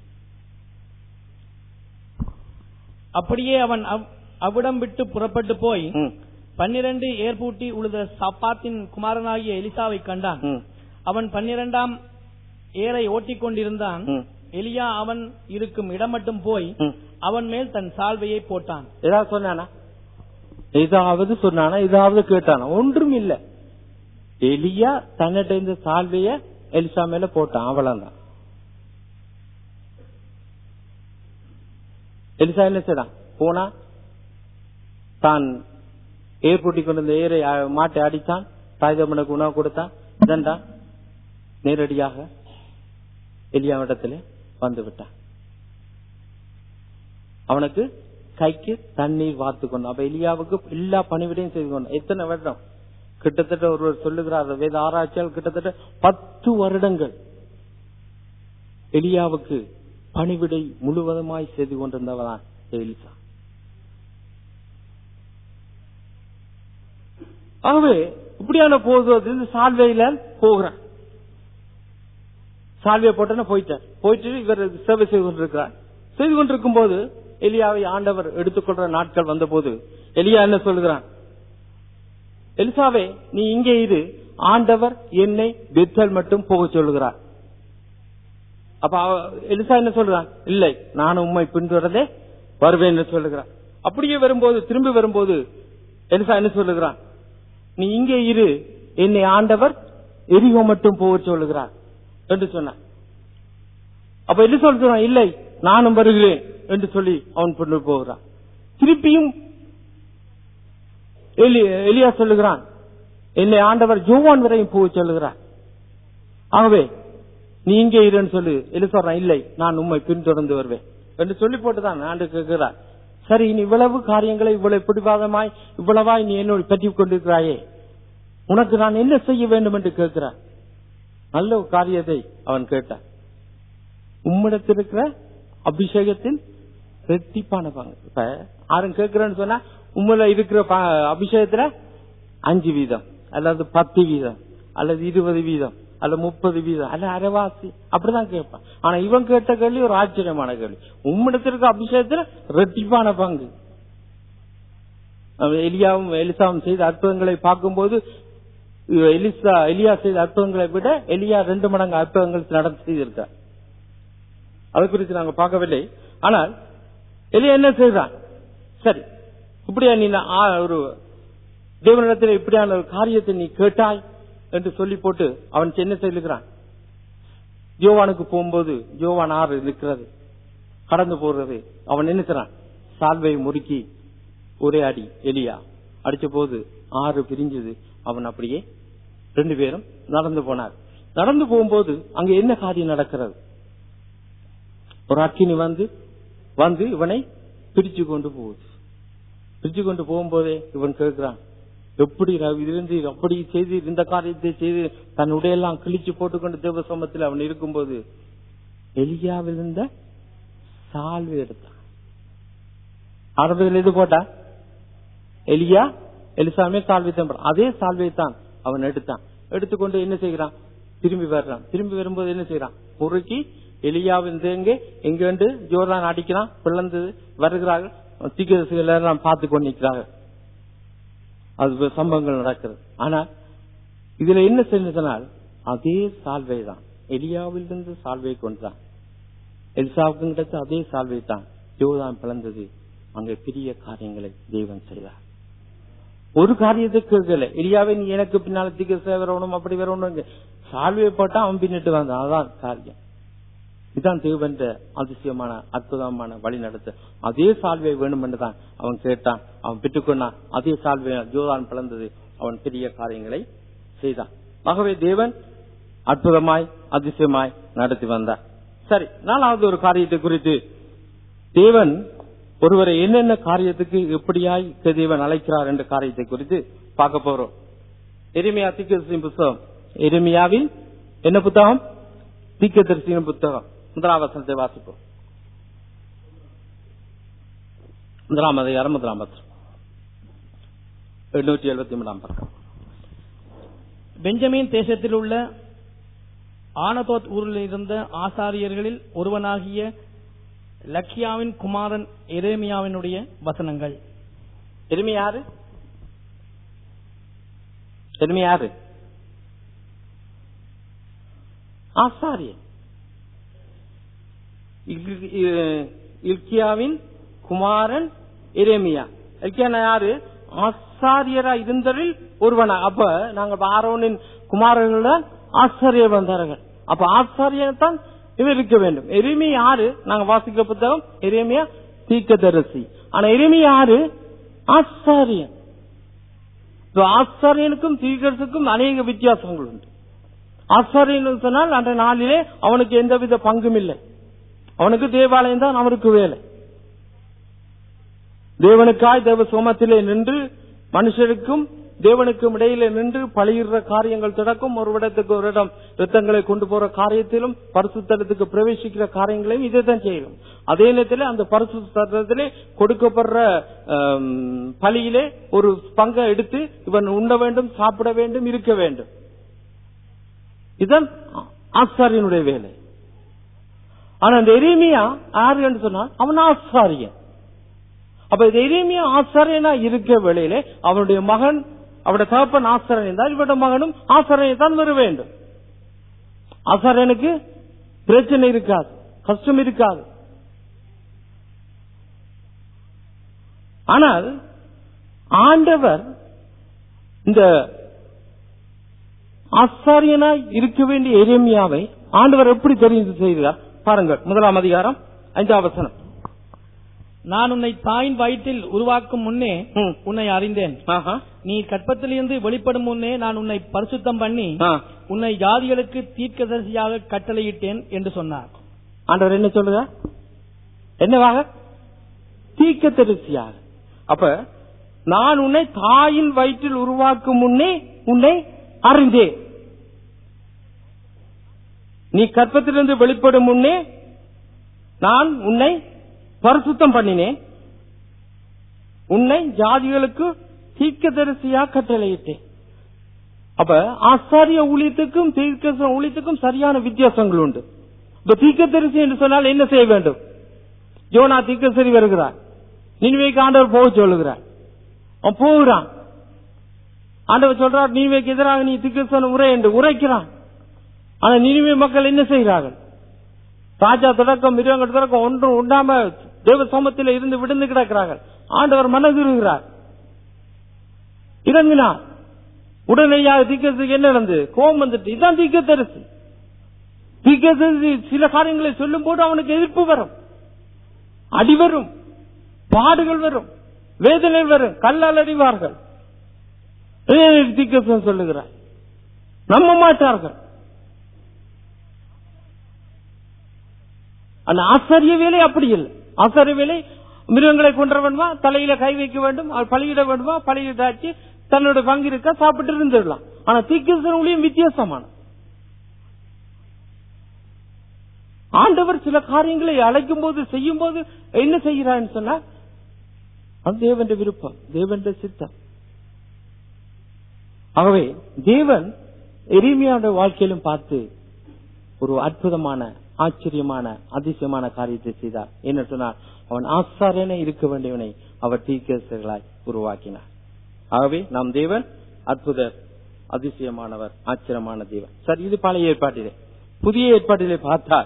அப்படியே அவன் அவ்- அவ்விடம் விட்டு புறப்பட்டு போய் ம், பன்னிரண்டு ஏர்பூட்டி உழுத சப்பாத்தின் குமாரனாகிய எலிசாவை கண்டான் ம், அவன் பன்னிரண்டாம் ஏரை ஓட்டிக் கொண்டிருந்தான் ம், எலியா அவன் இருக்கும் இடம் மட்டும் போய் ம். அவன் மேல் தன் சால்வையை போட்டான் ஏதாவது சொன்னானா ஏதாவது சொன்னானா ஏதாவது கேட்டானா ஒன்றும் இல்ல எலியா தன்னிட்ட இந்த சால்வைய எலிசா மேல போட்டான் அவ்வளவுதான் எலிசா என்ன செய்தான் போனா தான் ஏற்பூட்டி கொண்டிருந்த ஏரை அ- மாட்டை அடித்தான் தாய்தமனுக்கு உணவு கொடுத்தான் இதண்டா நேரடியாக எலியாவிடத்துல வந்து விட்டான் அவனுக்கு கைக்கு தண்ணீர் வார்த்து கொண்டான் அப்ப எலியாவுக்கு எல்லா பணிவிடையும் செய்து கொண்டான் எத்தனை வருடம் கிட்டத்தட்ட ஒருவர் சொல்லுகிறார் வேத ஆராய்ச்சியால் கிட்டத்தட்ட பத்து வருடங்கள் எலியாவுக்கு பணிவிடை முழுவதுமாய் செய்து கொண்டிருந்தவதான் எலிசா ஆகவே இப்படியான போது சால்வையில போகிறான் சால்வையை போட்டோன்னு போயிட்டார் போயிட்டு இவர் சேவை செய்து கொண்டிருக்கிறார் செய்து கொண்டிருக்கும் போது எலியாவை ஆண்டவர் எடுத்துக்கொள்ற நாட்கள் வந்த போது எலியா என்ன சொல்லுகிறான் எலிசாவே நீ இங்கே இரு ஆண்டவர் என்னை பெத்தல் மட்டும் போக சொல்லுகிறார் அப்ப அவ- எலிசா என்ன சொல்றான் இல்லை நான் உண்மை பின்தொடர்ந்தே வருவேன் என்று சொல்லுகிறான் அப்படியே வரும்போது திரும்பி வரும்போது எலிசா என்ன சொல்லுகிறான் நீ இங்கே இரு என்னை ஆண்டவர் எரிகோ மட்டும் போக சொல்லுகிறார் என்று சொன்னான் அப்ப என்ன சொல்றான் இல்லை நானும் வருகிறேன் என்று சொல்லி அவன் கொண்டு போகிறான் திருப்பியும் எலி- எலியா சொல்லுகிறான் என்னை ஆண்டவர் ஜோவான் வரையும் போக சொல்லுகிறார் ஆகவே நீ இங்கே இருன்னு சொல்லு எலி சொல்றான் இல்லை நான் உண்மை பின்தொடர்ந்து வருவேன் என்று சொல்லி போட்டுதான் ஆண்டு கேட்கிறார் சரி நீ இவ்வளவு காரியங்களை இவ்வளவு பிடிவாதமாய் இவ்வளவாய் நீ என்னோடு பற்றி கொண்டிருக்கிறாயே உனக்கு நான் என்ன செய்ய வேண்டும் என்று கேட்கிறான் நல்ல ஒரு காரியத்தை அவன் கேட்டான் உம்மிடத்தில் இருக்கிற அபிஷேகத்தில் ரெட்டிப்பான பங்கு இப்ப யாரும் கேட்கிறேன்னு சொன்னா உண்மையில இருக்கிற ப- அபிஷேகத்துல அஞ்சு வீதம் அல்லது பத்து வீதம் அல்லது இருபது வீதம் அல்ல முப்பது வீதம் அல்ல அரைவாசி அப்படிதான் கேட்பான் ஆனா இவன் கேட்ட கேள்வி ஒரு ஆச்சரியமான கேள்வி உம்மிடத்தில் இருக்க அபிஷேகத்துல ரெட்டிப்பான பங்கு அவன் எலியாவும் எலிசாவும் செய்த அற்புதங்களை பார்க்கும்போது எலிசா எலியா செய்த அற்புதங்களை விட எலியா ரெண்டு மடங்கு அற்புதங்கள் நடந்து செய்திருக்கார் அது குறித்து நாங்க பார்க்கவில்லை ஆனால் எலியா என்ன செய்தான் சரி இப்படியா நீ நான் ஆ- ஒரு தேவனிடத்தில் இப்படியான ஒரு காரியத்தை நீ கேட்டாய் என்று சொல்லி போட்டு அவன் என்ன செய்கிறான் யோவானுக்கு போகும்போது யோவான் ஆறு நிற்கிறது கடந்து போறது அவன் நினைக்கிறான் சால்வை முறுக்கி ஒரே அடி எலியா அடிச்ச போது ஆறு பிரிஞ்சது அவன் அப்படியே ரெண்டு பேரும் நடந்து போனார் நடந்து போகும்போது அங்க என்ன காரியம் நடக்கிறது ஒரு அக்கினி வந்து வந்து இவனை பிரிச்சு கொண்டு போகுது பிரிச்சு கொண்டு போகும்போதே இவன் கேட்கிறான் எப்படி ர- இருந்து அப்படி செய்து இந்த காரியத்தை செய்து தன் உடையெல்லாம் கிழிச்சு போட்டுக்கொண்டு தேவ சமத்தில் அவன் இருக்கும்போது எலியாவில் இருந்த சால்வை எடுத்தான் ஆரம்பத்தில் எது போட்டா எலியா எலிசாமே சால்வை தான் அதே சால்வை தான் அவன் எடுத்தான் எடுத்துக்கொண்டு என்ன செய்கிறான் திரும்பி வர்றான் திரும்பி வரும்போது என்ன செய்யறான் முறுக்கி எலியாவின் தேங்க எங்கேண்டு ஜோர்தான் அடிக்கிறான் பிளந்து வருகிறார்கள் தீக்கிரசுகள் எல்லாம் பார்த்து கொண்டு நிற்கிறார்கள் அது சம்பவங்கள் நடக்கிறது ஆனா இதுல என்ன செஞ்சதனால் அதே சால்வை தான் எலியாவிலிருந்து சால்வை கொண்டான் எலிசாவுக்கும் கிடைத்த அதே சால்வை தான் யோதான் பிளந்தது அங்கே பெரிய காரியங்களை தெய்வம் செய்தார் ஒரு காரியத்தை கேட்கல எலியாவை நீ எனக்கு பின்னால திக்க வரணும் அப்படி வரணும் சால்வை போட்டா அவன் பின்னிட்டு வந்தான் அதான் காரியம் இதுதான் தேவன் அதிசயமான அற்புதமான வழி நடத்த அதே சால்வை வேணும் என்றுதான் அவன் கேட்டான் அவன் பெற்றுக்கொண்டான் அதே சால்வை ஜோதான் பிளந்தது அவன் பெரிய காரியங்களை செய்தான் ஆகவே தேவன் அற்புதமாய் அதிசயமாய் நடத்தி வந்தார் சரி நாலாவது ஒரு காரியத்தை குறித்து தேவன் ஒருவரை என்னென்ன காரியத்துக்கு எப்படியாய் தேவன் அழைக்கிறார் என்ற காரியத்தை குறித்து பார்க்க போறோம் எருமையா தீர்க்கதரிசியின் புத்தகம் எருமையாவின் என்ன புத்தகம் தீர்க்கதரிசியின் புத்தகம் முதலாம் வசனத்தை வாசிப்போம் முதலாம் அதிகாரம் முதலாம் வசனம் எண்ணூற்றி எழுபத்தி மூணாம் பக்கம் பெஞ்சமின் தேசத்தில் உள்ள ஆனதோத் ஊரில் இருந்த ஆசாரியர்களில் ஒருவனாகிய லக்கியாவின் குமாரன் எரேமியாவினுடைய வசனங்கள் எருமை யாரு எருமை யாரு ஆசாரியன் இல்- இ- இல்கியாவின் குமாரன் எரேமியா இல்கியானா யாரு ஆசாரியரா இருந்தவரில் ஒருவனா அப்ப நாங்க ஆரோனின் குமாரர்கள் ஆசாரியர் வந்தார்கள் அப்ப ஆசாரியர் தான் இவர் இருக்க வேண்டும் எருமை யாரு நாங்க வாசிக்க புத்தகம் எரேமியா தீர்க்கதரிசி ஆனா எருமை யாரு ஆசாரியன் இப்ப ஆசாரியனுக்கும் தீர்க்கதரிசிக்கும் அநேக வித்தியாசங்கள் உண்டு ஆசாரியன் சொன்னால் அந்த நாளிலே அவனுக்கு எந்தவித பங்கும் இல்லை அவனுக்கு தேவாலயம் தான் அவருக்கு வேலை தேவனுக்காய் தேவ சோமத்திலே நின்று மனுஷருக்கும் தேவனுக்கும் இடையிலே நின்று பழியிடுற காரியங்கள் தொடக்கும் ஒரு இடத்துக்கு ஒரு இடம் ரத்தங்களை கொண்டு போற காரியத்திலும் பரிசுத்தலத்துக்கு பிரவேசிக்கிற காரியங்களையும் இதை தான் செய்யணும் அதே நேரத்தில் அந்த பரிசுத்தலத்திலே கொடுக்கப்படுற ஆம், பலியிலே ஒரு பங்கை எடுத்து இவன் உண்ண வேண்டும் சாப்பிட வேண்டும் இருக்க வேண்டும் இதுதான் ஆசாரியனுடைய வேலை ஆனா அந்த எரேமியா யாருன்னு சொன்னா அவன் ஆசாரியன் அப்ப இந்த எரேமியா ஆசாரியனா இருக்க வேளையிலே அவனுடைய மகன் அவருடைய தகப்பன் ஆசாரியன் தான் இவருடைய மகனும் ஆசாரியனை தான் வர வேண்டும் ஆசாரியனுக்கு பிரச்சனை இருக்காது கஷ்டம் இருக்காது ஆனால் ஆண்டவர் இந்த ஆசாரியனாய் இருக்க வேண்டிய எரேமியாவை ஆண்டவர் எப்படி தெரிந்து செய்தார் பாருங்கள் முதலாம் அதிகாரம் ஐந்தாம் வசனம் நான் உன்னை தாயின் வயிற்றில் உருவாக்கும் முன்னே ம். உன்னை அறிந்தேன் ஆஹா. நீ கற்பத்திலிருந்து வெளிப்படும் முன்னே நான் உன்னை பரிசுத்தம் பண்ணி ஆ. உன்னை ஜாதிகளுக்கு தீர்க்கதரிசியாக கட்டளையிட்டேன் என்று சொன்னார் ஆண்டவர் என்ன சொல்லுங்க என்னவாக தீக்க தெரிசியாக அப்ப நான் உன்னை தாயின் வயிற்றில் உருவாக்கும் முன்னே உன்னை அறிந்தேன் நீ கற்பத்திலிருந்து வெளிப்படும் முன்னே நான் உன்னை பரிசுத்தம் பண்ணினேன் உன்னை ஜாதிகளுக்கு தீர்க்கதரிசியாக கட்டளையிட்டேன் அப்ப ஆசாரிய ஊழியத்துக்கும் தீர்க்க ஊழியத்துக்கும் சரியான வித்தியாசங்கள் உண்டு இப்ப தீர்க்கதரிசி என்று சொன்னால் என்ன செய்ய வேண்டும் யோனா தீர்க்கசரி வருகிறார் நினைவைக்கு ஆண்டவர் போக சொல்லுகிறார் அவன் போகிறான் ஆண்டவர் சொல்றார் நினைவைக்கு எதிராக நீ தீர்க்கசன உரை என்று உரைக்கிறான் ஆனா நினைவே மக்கள் என்ன செய்கிறார்கள் ராஜா தொடக்கம் மிருகங்கள் தொடக்கம் ஒன்றும் உண்டாம தேவ சமத்தில் இருந்து விழுந்து கிடக்கிறார்கள் ஆண்டவர் மனதுருகிறார் இறங்கினார் உடனடியாக தீர்க்கதரிசிக்கு என்ன நடந்தது கோபம் வந்துட்டு இதான் தீர்க்கதரிசி தீர்க்கதரிசி சில காரியங்களை சொல்லும் போது அவனுக்கு எதிர்ப்பு வரும் அடி வரும் பாடுகள் வரும் வேதனை வரும் கல்லால் அடிவார்கள் தீர்க்கதரிசி சொல்லுகிறார் நம்ப மாட்டார்கள் அந்த ஆசாரிய வேலை அப்படி இல்லை ஆசாரிய வேலை மிருகங்களை கொன்ற வேண்டுமா தலையில கை வைக்க வேண்டும் அவர் பலியிட வேண்டுமா பலியிட்டாச்சு தன்னோட பங்கு இருக்க சாப்பிட்டு இருந்துடலாம் ஆனா தீக்கிரசன் ஊழியம் வித்தியாசமான ஆண்டவர் சில காரியங்களை அழைக்கும் போது செய்யும் போது என்ன செய்கிறான்னு சொன்னா அது தேவന്റെ விருப்பம் தேவന്റെ சித்தம் ஆகவே தேவன் எளிமையான வாழ்க்கையிலும் பார்த்து ஒரு அற்புதமான ஆச்சரியமான அதிசயமான காரியத்தை செய்தார் என்ன சொன்னார் அவன் ஆசாரியனை இருக்க வேண்டியவனை அவர் தீர்க்கர்களாய் உருவாக்கினார் ஆகவே நம் தேவன் அற்புதர் அதிசயமானவர் ஆச்சரியமான தேவன் சரி இது பழைய ஏற்பாட்டிலே புதிய ஏற்பாட்டிலே பார்த்தால்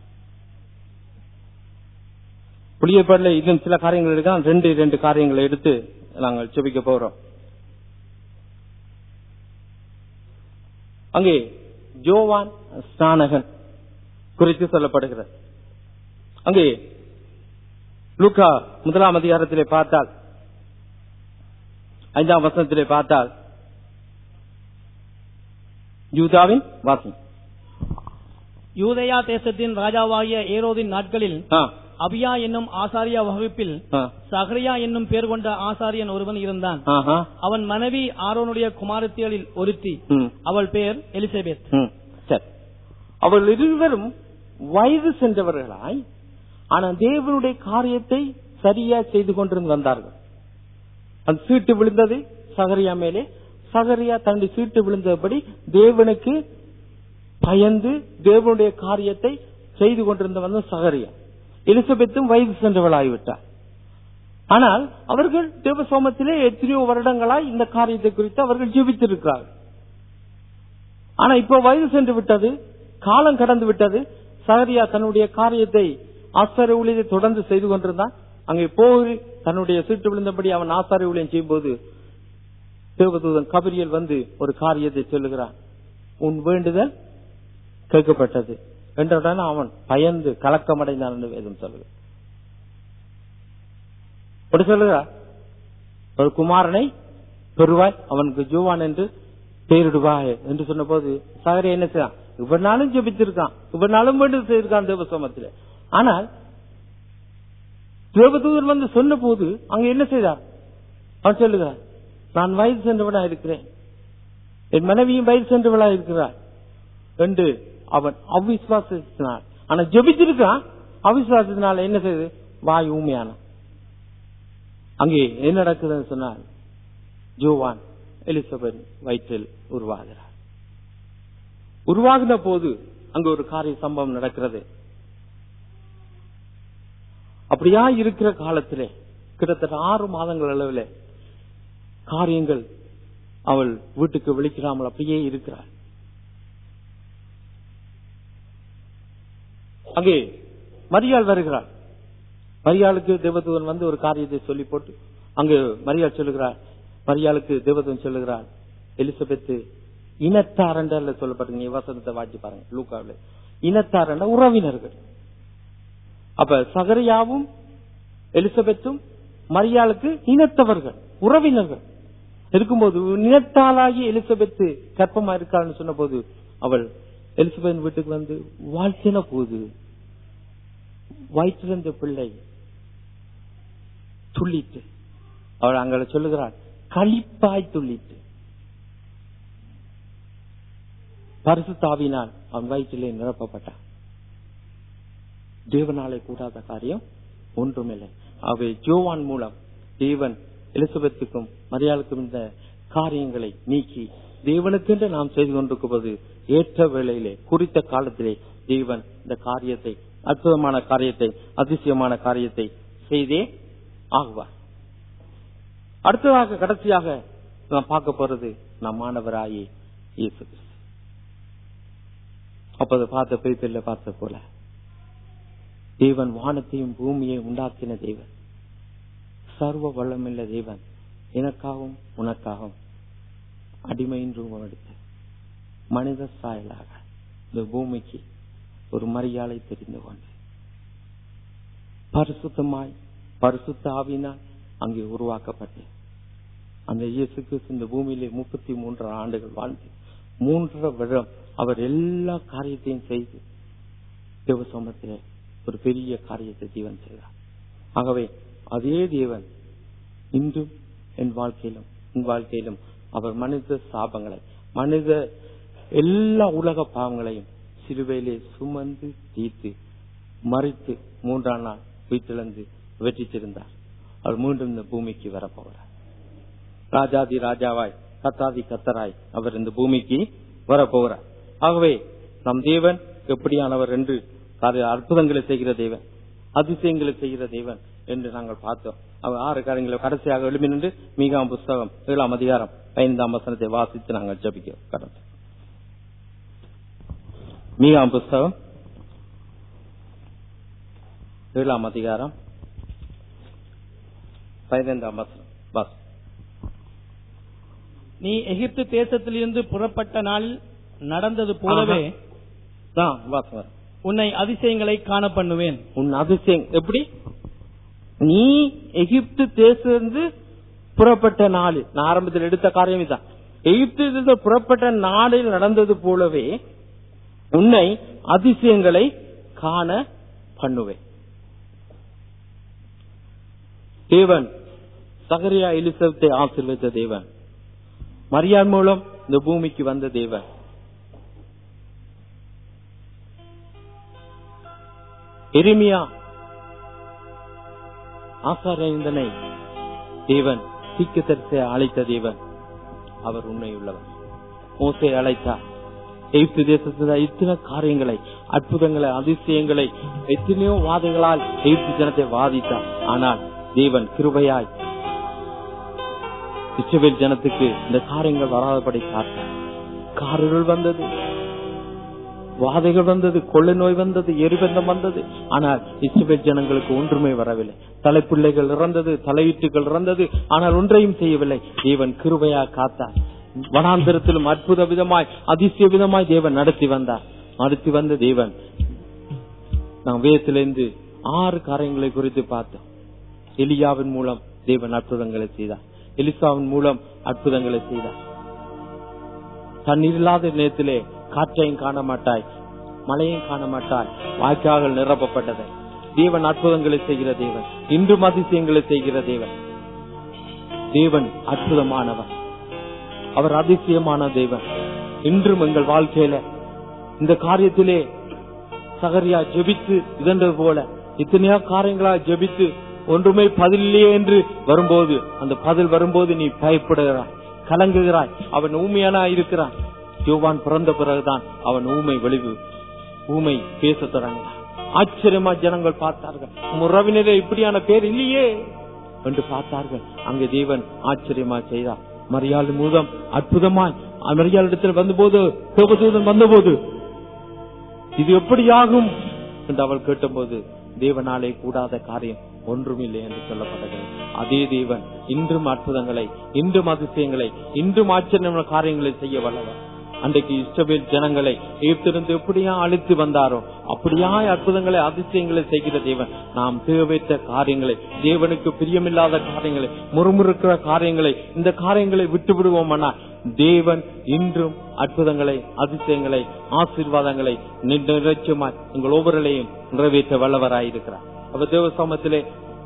புதிய ஏற்பாட்டில் இன்னும் சில காரியங்கள் எடுக்கலாம் ரெண்டு ரெண்டு காரியங்களை எடுத்து நாங்கள் செபிக்க போறோம் அங்கே ஜோவான் ஸ்நானகன் குறித்து சொல்லப்படுகிறது அங்கே லூக்கா முதலாம் அதிகாரத்திலே பார்த்தால் ஐந்தாம் வசனத்திலே பார்த்தால் யூதாவின் வாசி யூதேயா தேசத்தின் ராஜாவாகிய ஏரோதின் நாட்களில் ஆ, அபியா என்னும் ஆசாரிய வகுப்பில் ஆ, சகரியா என்னும் பேர் கொண்ட ஆசாரியன் ஒருவன் இருந்தான் ஆஹா, அவன் மனைவி ஆரோனுடைய குமாரத்திகளில் ஒருத்தி ம், அவள் பெயர் எலிசபெத் ம், சரி அவள் இருவரும் வயது சென்றவர்களாய் ஆனா தேவனுடைய காரியத்தை சரியா செய்து கொண்டிருந்து வந்தார்கள் அந்த சீட்டு விழுந்தது சகரியா மேலே சகரியா தன்னுடைய சீட்டு விழுந்தபடி தேவனுக்கு பயந்து தேவனுடைய காரியத்தை செய்து கொண்டிருந்த வந்த சகரியா எலிசபெத்தும் வயது சென்றவளாகிவிட்டார் ஆனால் அவர்கள் தேவ சோமத்திலே எத்தனையோ வருடங்களாய் இந்த காரியத்தை குறித்து அவர்கள் ஜீவித்திருக்கிறார்கள் ஆனா இப்போ வயது சென்று விட்டது காலம் கடந்து விட்டது சகரியா தன்னுடைய காரியத்தை ஆசாரிய ஊழியத்தை தொடர்ந்து செய்து கொண்டிருந்தான் அங்கே போய் தன்னுடைய சீட்டு விழுந்தபடி அவன் ஆசாரிய ஊழியம் செய்யும்போது தேவதூதன் கபிரியல் வந்து ஒரு காரியத்தை சொல்லுகிறான் உன் வேண்டுதல் கேட்கப்பட்டது என்றவுடன் அவன் பயந்து கலக்கமடைந்தான் என்று வேதம் சொல்லுது அப்படி சொல்லுகிறார் ஒரு குமாரனை பெறுவாய் அவனுக்கு ஜோவான் என்று பேரிடுவாய் என்று சொன்ன போது சகரி என்ன செய்யலாம் இவ்வளவு நாளும் ஜெபித்திருக்கான் இவ்வளவு நாளும் வேண்டு செய்திருக்கான் தேவசமத்தில் ஆனால் தேவதூதன் வந்து சொன்ன போது அங்க என்ன செய்தார் அவன் சொல்லுகிறார் நான் வயது சென்றவனா இருக்கிறேன் என் மனைவியும் வயது சென்றவளா இருக்கிறார் என்று அவன் அவிசுவாசத்தினால் ஆனா ஜெபிச்சிருக்கான் அவிசுவாசத்தினால என்ன செய்யுது வாய் ஊமையான அங்கே என்ன நடக்குதுன்னு சொன்னால் ஜோவான் எலிசபெத் வயிற்றில் உருவாகிறார் உருவாகின போது அங்க ஒரு காரிய சம்பவம் நடக்கிறது அப்படியா இருக்கிற காலத்திலே கிட்டத்தட்ட ஆறு மாதங்கள் அளவில் காரியங்கள் அவள் வீட்டுக்கு விழிக்கிறாமல் அப்படியே இருக்கிறாள் அங்கே மரியாள் வருகிறாள் மரியாளுக்கு தேவதூதன் வந்து ஒரு காரியத்தை சொல்லி போட்டு அங்கு மரியாள் சொல்லுகிறார் மரியாளுக்கு தேவதூதன் சொல்லுகிறார் எலிசபெத்து இனத்தாரண்டல்ல சொல்லப்பட்டிருங்க வசனத்தை வாட்சி பாருங்க லூக்காவில் இனத்தாரண்ட உறவினர்கள் அப்ப சகரியாவும் எலிசபெத்தும் மரியாளுக்கு இனத்தவர்கள் உறவினர்கள் இருக்கும்போது இனத்தாலாகி எலிசபெத்து கற்பமா இருக்கான்னு சொன்ன போது அவள் எலிசபெத் வீட்டுக்கு வந்து வாழ்த்தின போது வயிற்றிருந்த பிள்ளை துள்ளிட்டு அவள் அங்க சொல்லுகிறாள் களிப்பாய் துள்ளிட்டு பரிசுத்தாவினால் அவன் வயிற்றிலே நிரப்பப்பட்டான் தேவனாலே கூடாத காரியம் ஒன்றுமில்லை அவை ஜோவான் மூலம் தேவன் எலிசபெத்துக்கும் மரியாளுக்கும் இந்த காரியங்களை நீக்கி தேவனுக்கென்று நாம் செய்து கொண்டிருக்கும்போது ஏற்ற வேளையிலே குறித்த காலத்திலே தேவன் இந்த காரியத்தை அற்புதமான காரியத்தை அதிசயமான காரியத்தை செய்தே ஆகுவார் அடுத்ததாக கடைசியாக நாம் பார்க்க போறது நம் மாணவராயி இயேசு கிறிஸ்து அப்போது பார்த்த பிரிப்பில் பார்த்த போல தேவன் வானத்தையும் பூமியை உண்டாக்கின தேவன் சர்வ வல்லமில்ல தேவன் எனக்காகவும் உனக்காகவும் அடிமையின் ரூபம் எடுத்து மனித சாயலாக இந்த பூமிக்கு ஒரு மரியாதை தெரிந்து கொண்டு பரிசுத்தமாய் பரிசுத்த ஆவினால் அங்கே உருவாக்கப்பட்டு அந்த இயேசு கிறிஸ்து இந்த பூமியிலே முப்பத்தி மூன்று ஆண்டுகள் வாழ்ந்து மூன்றரை வருடம் அவர் எல்லா காரியத்தையும் செய்து தேவசமத்திலே ஒரு பெரிய காரியத்தை தேவன் செய்தார் ஆகவே அதே தேவன் இன்றும் என் வாழ்க்கையிலும் உன் வாழ்க்கையிலும் அவர் மனித சாபங்களை மனித எல்லா உலக பாவங்களையும் சிலுவையிலே சுமந்து தீர்த்து மறித்து மூன்றாம் நாள் வீட்டிலிருந்து வெற்றித்திருந்தார் அவர் மீண்டும் இந்த பூமிக்கு வரப்போகிறார் ராஜாதி ராஜாவாய் கத்தாதி கத்தராய் அவர் இந்த பூமிக்கு வரப்போகிறார் ஆகவே நம் தேவன் எப்படியானவர் என்று காரிய அற்புதங்களை செய்கிற தேவன் அதிசயங்களை செய்கிற தேவன் என்று நாங்கள் பார்த்தோம் அவர் ஆறு காரியங்களை கடைசியாக எழுப்பி நின்று மீகாம் புஸ்தகம் ஏழாம் அதிகாரம் ஐந்தாம் வசனத்தை வாசித்து நாங்கள் ஜபிக்க கடந்து மீகாம் புஸ்தகம் ஏழாம் அதிகாரம் பதினைந்தாம் வசனம் வாசி நீ எகிப்து தேசத்திலிருந்து புறப்பட்ட நாளில் நடந்தது போலவே தான் வாசம் உன்னை அதிசயங்களை காண பண்ணுவேன் உன் அதிசயம் எப்படி நீ எகிப்து தேசிலிருந்து புறப்பட்ட நாள் நான் ஆரம்பத்தில் எடுத்த காரியம் இதான் எகிப்திலிருந்து புறப்பட்ட நாளில் நடந்தது போலவே உன்னை அதிசயங்களை காண பண்ணுவேன் தேவன் சகரியா எலிசபத்தை ஆசீர்வதித்த தேவன் மரியான் மூலம் இந்த பூமிக்கு வந்த தேவன் எரிமியா ஆசாரியந்தனை தேவன் தீக்கத்தரிசை அழைத்த தேவன் அவர் உண்மை உள்ளவர் மோசை அழைத்தார் எகிப்து தேசத்தில் இத்தனை காரியங்களை அற்புதங்களை அதிசயங்களை எத்தனையோ வாதைகளால் எகிப்து ஜனத்தை வாதித்தார் ஆனால் தேவன் கிருபையாய் இஸ்ரவேல் ஜனத்துக்கு இந்த காரியங்கள் வராதபடி காத்தார் கார்கள் வந்தது வாதைகள் வந்தது கொள்ளை நோய் வந்தது எரிபந்தம் வந்தது ஆனால் இஸ்ரவேல் ஜனங்களுக்கு ஒன்றுமே வரவில்லை தலைப்பிள்ளைகள் இறந்தது தலையீட்டுகள் இறந்தது ஆனால் ஒன்றையும் செய்யவில்லை தேவன் கிருபையா காத்தார் வனாந்திரத்திலும் அற்புத விதமாய் அதிசய விதமாய் தேவன் நடத்தி வந்தார் நடத்தி வந்த தேவன் நாம் வேதத்திலிருந்து ஆறு காரியங்களை குறித்து பார்த்தோம் எலியாவின் மூலம் தேவன் அற்புதங்களை செய்தார் எலிசாவின் மூலம் அற்புதங்களை செய்தார் தண்ணீர் இல்லாத நேரத்திலே காற்றையும் காண மாட்டாய் மழையும் காண மாட்டாய் வாய்க்கால்கள் நிரப்பப்பட்டது தேவன் அற்புதங்களை செய்கிற தேவன் இன்றும் அதிசயங்களை செய்கிற தேவன் தேவன் அற்புதமானவர் அவர் அதிசயமான தேவன் இன்றும் எங்கள் வாழ்க்கையில இந்த காரியத்திலே சகரியா ஜெபித்து இதன்றது போல இத்தனையா காரியங்களா ஜெபித்து ஒன்றுமே பதில் இல்லையே என்று வரும்போது அந்த பதில் வரும்போது நீ பயப்படுகிறாய் கலங்குகிறாய் அவன் ஊமையானா இருக்கிறான் யோவான் பிறந்த பிறகுதான் அவன் ஊமை வெளிவு ஊமை பேசத் தொடங்கினான் ஆச்சரியமா ஜனங்கள் பார்த்தார்கள் உறவினரே இப்படியான பேர் இல்லையே என்று பார்த்தார்கள் அங்கே தேவன் ஆச்சரியமா செய்தார் மரியாள் மூலம் அற்புதமாய் மரியாள் இடத்தில் வந்தபோது தேவதூதன் வந்தபோது இது எப்படியாகும் என்று அவள் கேட்டபோது தேவனாலே கூடாத காரியம் ஒன்றுமில்லை என்று சொல்லப்பட்டது அதே தேவன் இன்றும் அற்புதங்களை இன்றும் அதிசயங்களை இன்றும் ஆச்சரியமான காரியங்களை செய்ய வல்லவர் அன்றைக்கு இஸ்ரவேல் ஜனங்களை எகிப்திலிருந்து எப்படியா அழைத்து வந்தாரோ அப்படியாய் அற்புதங்களை அதிசயங்களை செய்கிற தேவன் நாம் தேவைத்த காரியங்களை தேவனுக்கு பிரியமில்லாத காரியங்களை முறுமுறுக்கிற காரியங்களை இந்த காரியங்களை விட்டு விடுவோமானால் தேவன் இன்றும் அற்புதங்களை அதிசயங்களை ஆசீர்வாதங்களை நிறைச்சமாய் உங்கள் ஒவ்வொருளையும் நிறைவேற்ற வல்லவராயிருக்கிறார் அவர் தேவ சமத்திலே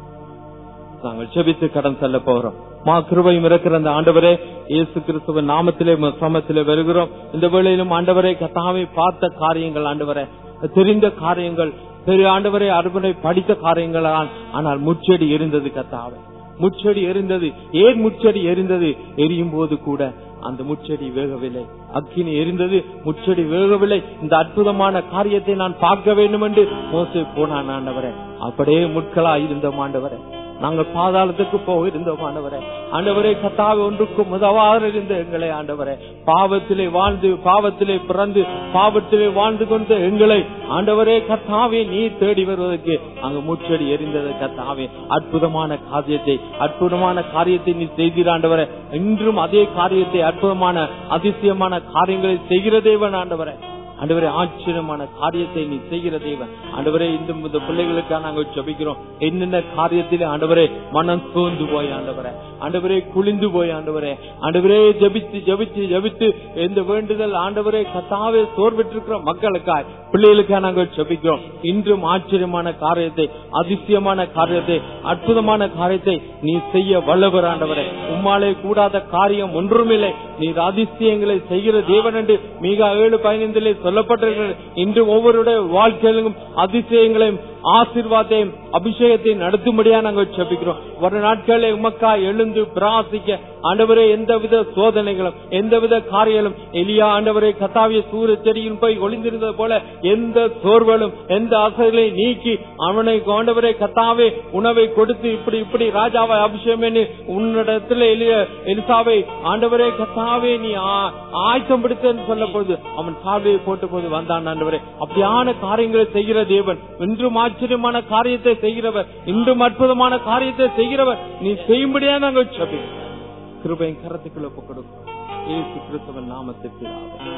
நாங்கள் செபித்து கடன் செல்ல போகிறோம் மா கிருபையும் இருக்கிற அந்த ஆண்டவரே இயேசு கிறிஸ்துவ நாமத்திலே உமது சமத்திலே வருகிறோம் இந்த வேளையிலும் ஆண்டவரே கத்தாவை பார்த்த காரியங்கள் ஆண்டவரே தெரிந்த காரியங்கள் பெரிய ஆண்டவரே அறுவடை படித்த காரியங்கள் ஆனால் முச்செடி எரிந்தது கத்தாவை முச்செடி எரிந்தது ஏன் முச்செடி எரிந்தது எரியும் போது கூட அந்த முச்செடி வேகவில்லை அக்கினி எரிந்தது முச்செடி வேகவில்லை இந்த அற்புதமான காரியத்தை நான் பார்க்க வேண்டும் என்று மோசே போனான் ஆண்டவரே அப்படியே முட்களா இருந்த ஆண்டவரே நாங்கள் பாதாளத்துக்கு போக இருந்தோம் ஆண்டவரே ஆண்டவரே கத்தாவை ஒன்றுக்கும் உதவாறு இருந்த எங்களை ஆண்டவரே பாவத்திலே வாழ்ந்து பாவத்திலே பிறந்து பாவத்திலே வாழ்ந்து கொண்ட எங்களை ஆண்டவரே கத்தாவே நீ தேடி வருவதற்கு அங்கு முச்செடி எரிந்தது கத்தாவே அற்புதமான காரியத்தை அற்புதமான காரியத்தை நீ செய்தீர் ஆண்டவரே இன்றும் அதே காரியத்தை அற்புதமான அதிசயமான காரியங்களை செய்கிற தேவன் ஆண்டவரே ஆண்டவரே ஆச்சரியமான காரியத்தை நீ செய்கிற தேவன் ஆண்டவரே இந்த இந்த பிள்ளைகளுக்காக நாங்கள் ஜபிக்கிறோம் என்னென்ன காரியத்திலே ஆண்டவரே மனம் சோர்ந்து போய் ஆண்டவரே ஆண்டவரே குளிந்து போய் ஆண்டவரே ஆண்டவரே ஜபித்து ஜபித்து ஜபித்து எந்த வேண்டுதல் ஆண்டவரே கத்தாவே சோர்விட்டிருக்கிற மக்களுக்காய் பிள்ளைகளுக்காக நாங்கள் ஜபிக்கிறோம் இன்றும் ஆச்சரியமான காரியத்தை அதிசயமான காரியத்தை அற்புதமான காரியத்தை நீ செய்ய வல்லவர் ஆண்டவரே உம்மாலே கூடாத காரியம் ஒன்றுமில்லை நீர் அதிசயங்களை செய்கிற தேவன் என்று மிக ஏழு பதினைந்திலே சொல்லப்பட்டிருக்கிறது இன்று ஒவ்வொருடைய வாழ்க்கையிலும் அதிசயங்களையும் ஆசீர்வாதத்தையும் அபிஷேகத்தையும் நடத்தும்படியா நாங்கள் செபிக்கிறோம் ஒரு நாட்களே உமக்கா எழுந்து பிராசிக்க ஆண்டவரே எந்தவித சோதனைகளும் எந்தவித காரியங்களும் எலியா ஆண்டவரே கத்தாவிய சூரிய செடியில் போய் ஒளிந்திருந்தது போல எந்த சோர்வலும் எந்த ஆசைகளை நீக்கி அவனை ஆண்டவரே கத்தாவே உணவை கொடுத்து இப்படி இப்படி ராஜாவை அபிஷேகம் பண்ணி உன்னிடத்துல எலிய எலிசாவை ஆண்டவரே கத்தாவே நீ ஆ- ஆயத்தம் பிடித்தன்னு சொல்ல போது அவன் சாவியை போட்ட போது வந்தான் ஆண்டவரே அப்படியான காரியங்களை செய்கிற தேவன் இன்றும் ஆச்சரியமான காரியத்தை செய்கிறவர் இன்றும் அற்புதமான காரியத்தை செய்கிறவர் நீ செய்யும்படியா நாங்கள் சபி கிருபையின் கரத்துக்குள்ள ஒப்புக் கொடுக்கிறோம் ஏசு கிறிஸ்தவன் நாமத்திற்கு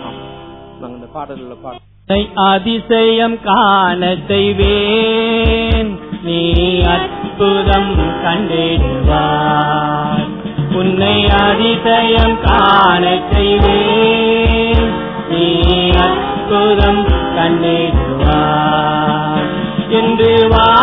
நாங்க இந்த பாடல்ல பாட உன்னை அதிசயம் காண செய்வேன் நீ அற்புதம் கண்டிடுவார் உன்னை அதிசயம் காண செய்வேன் நீ அற்புதம் கண்டிடுவார் என்று வா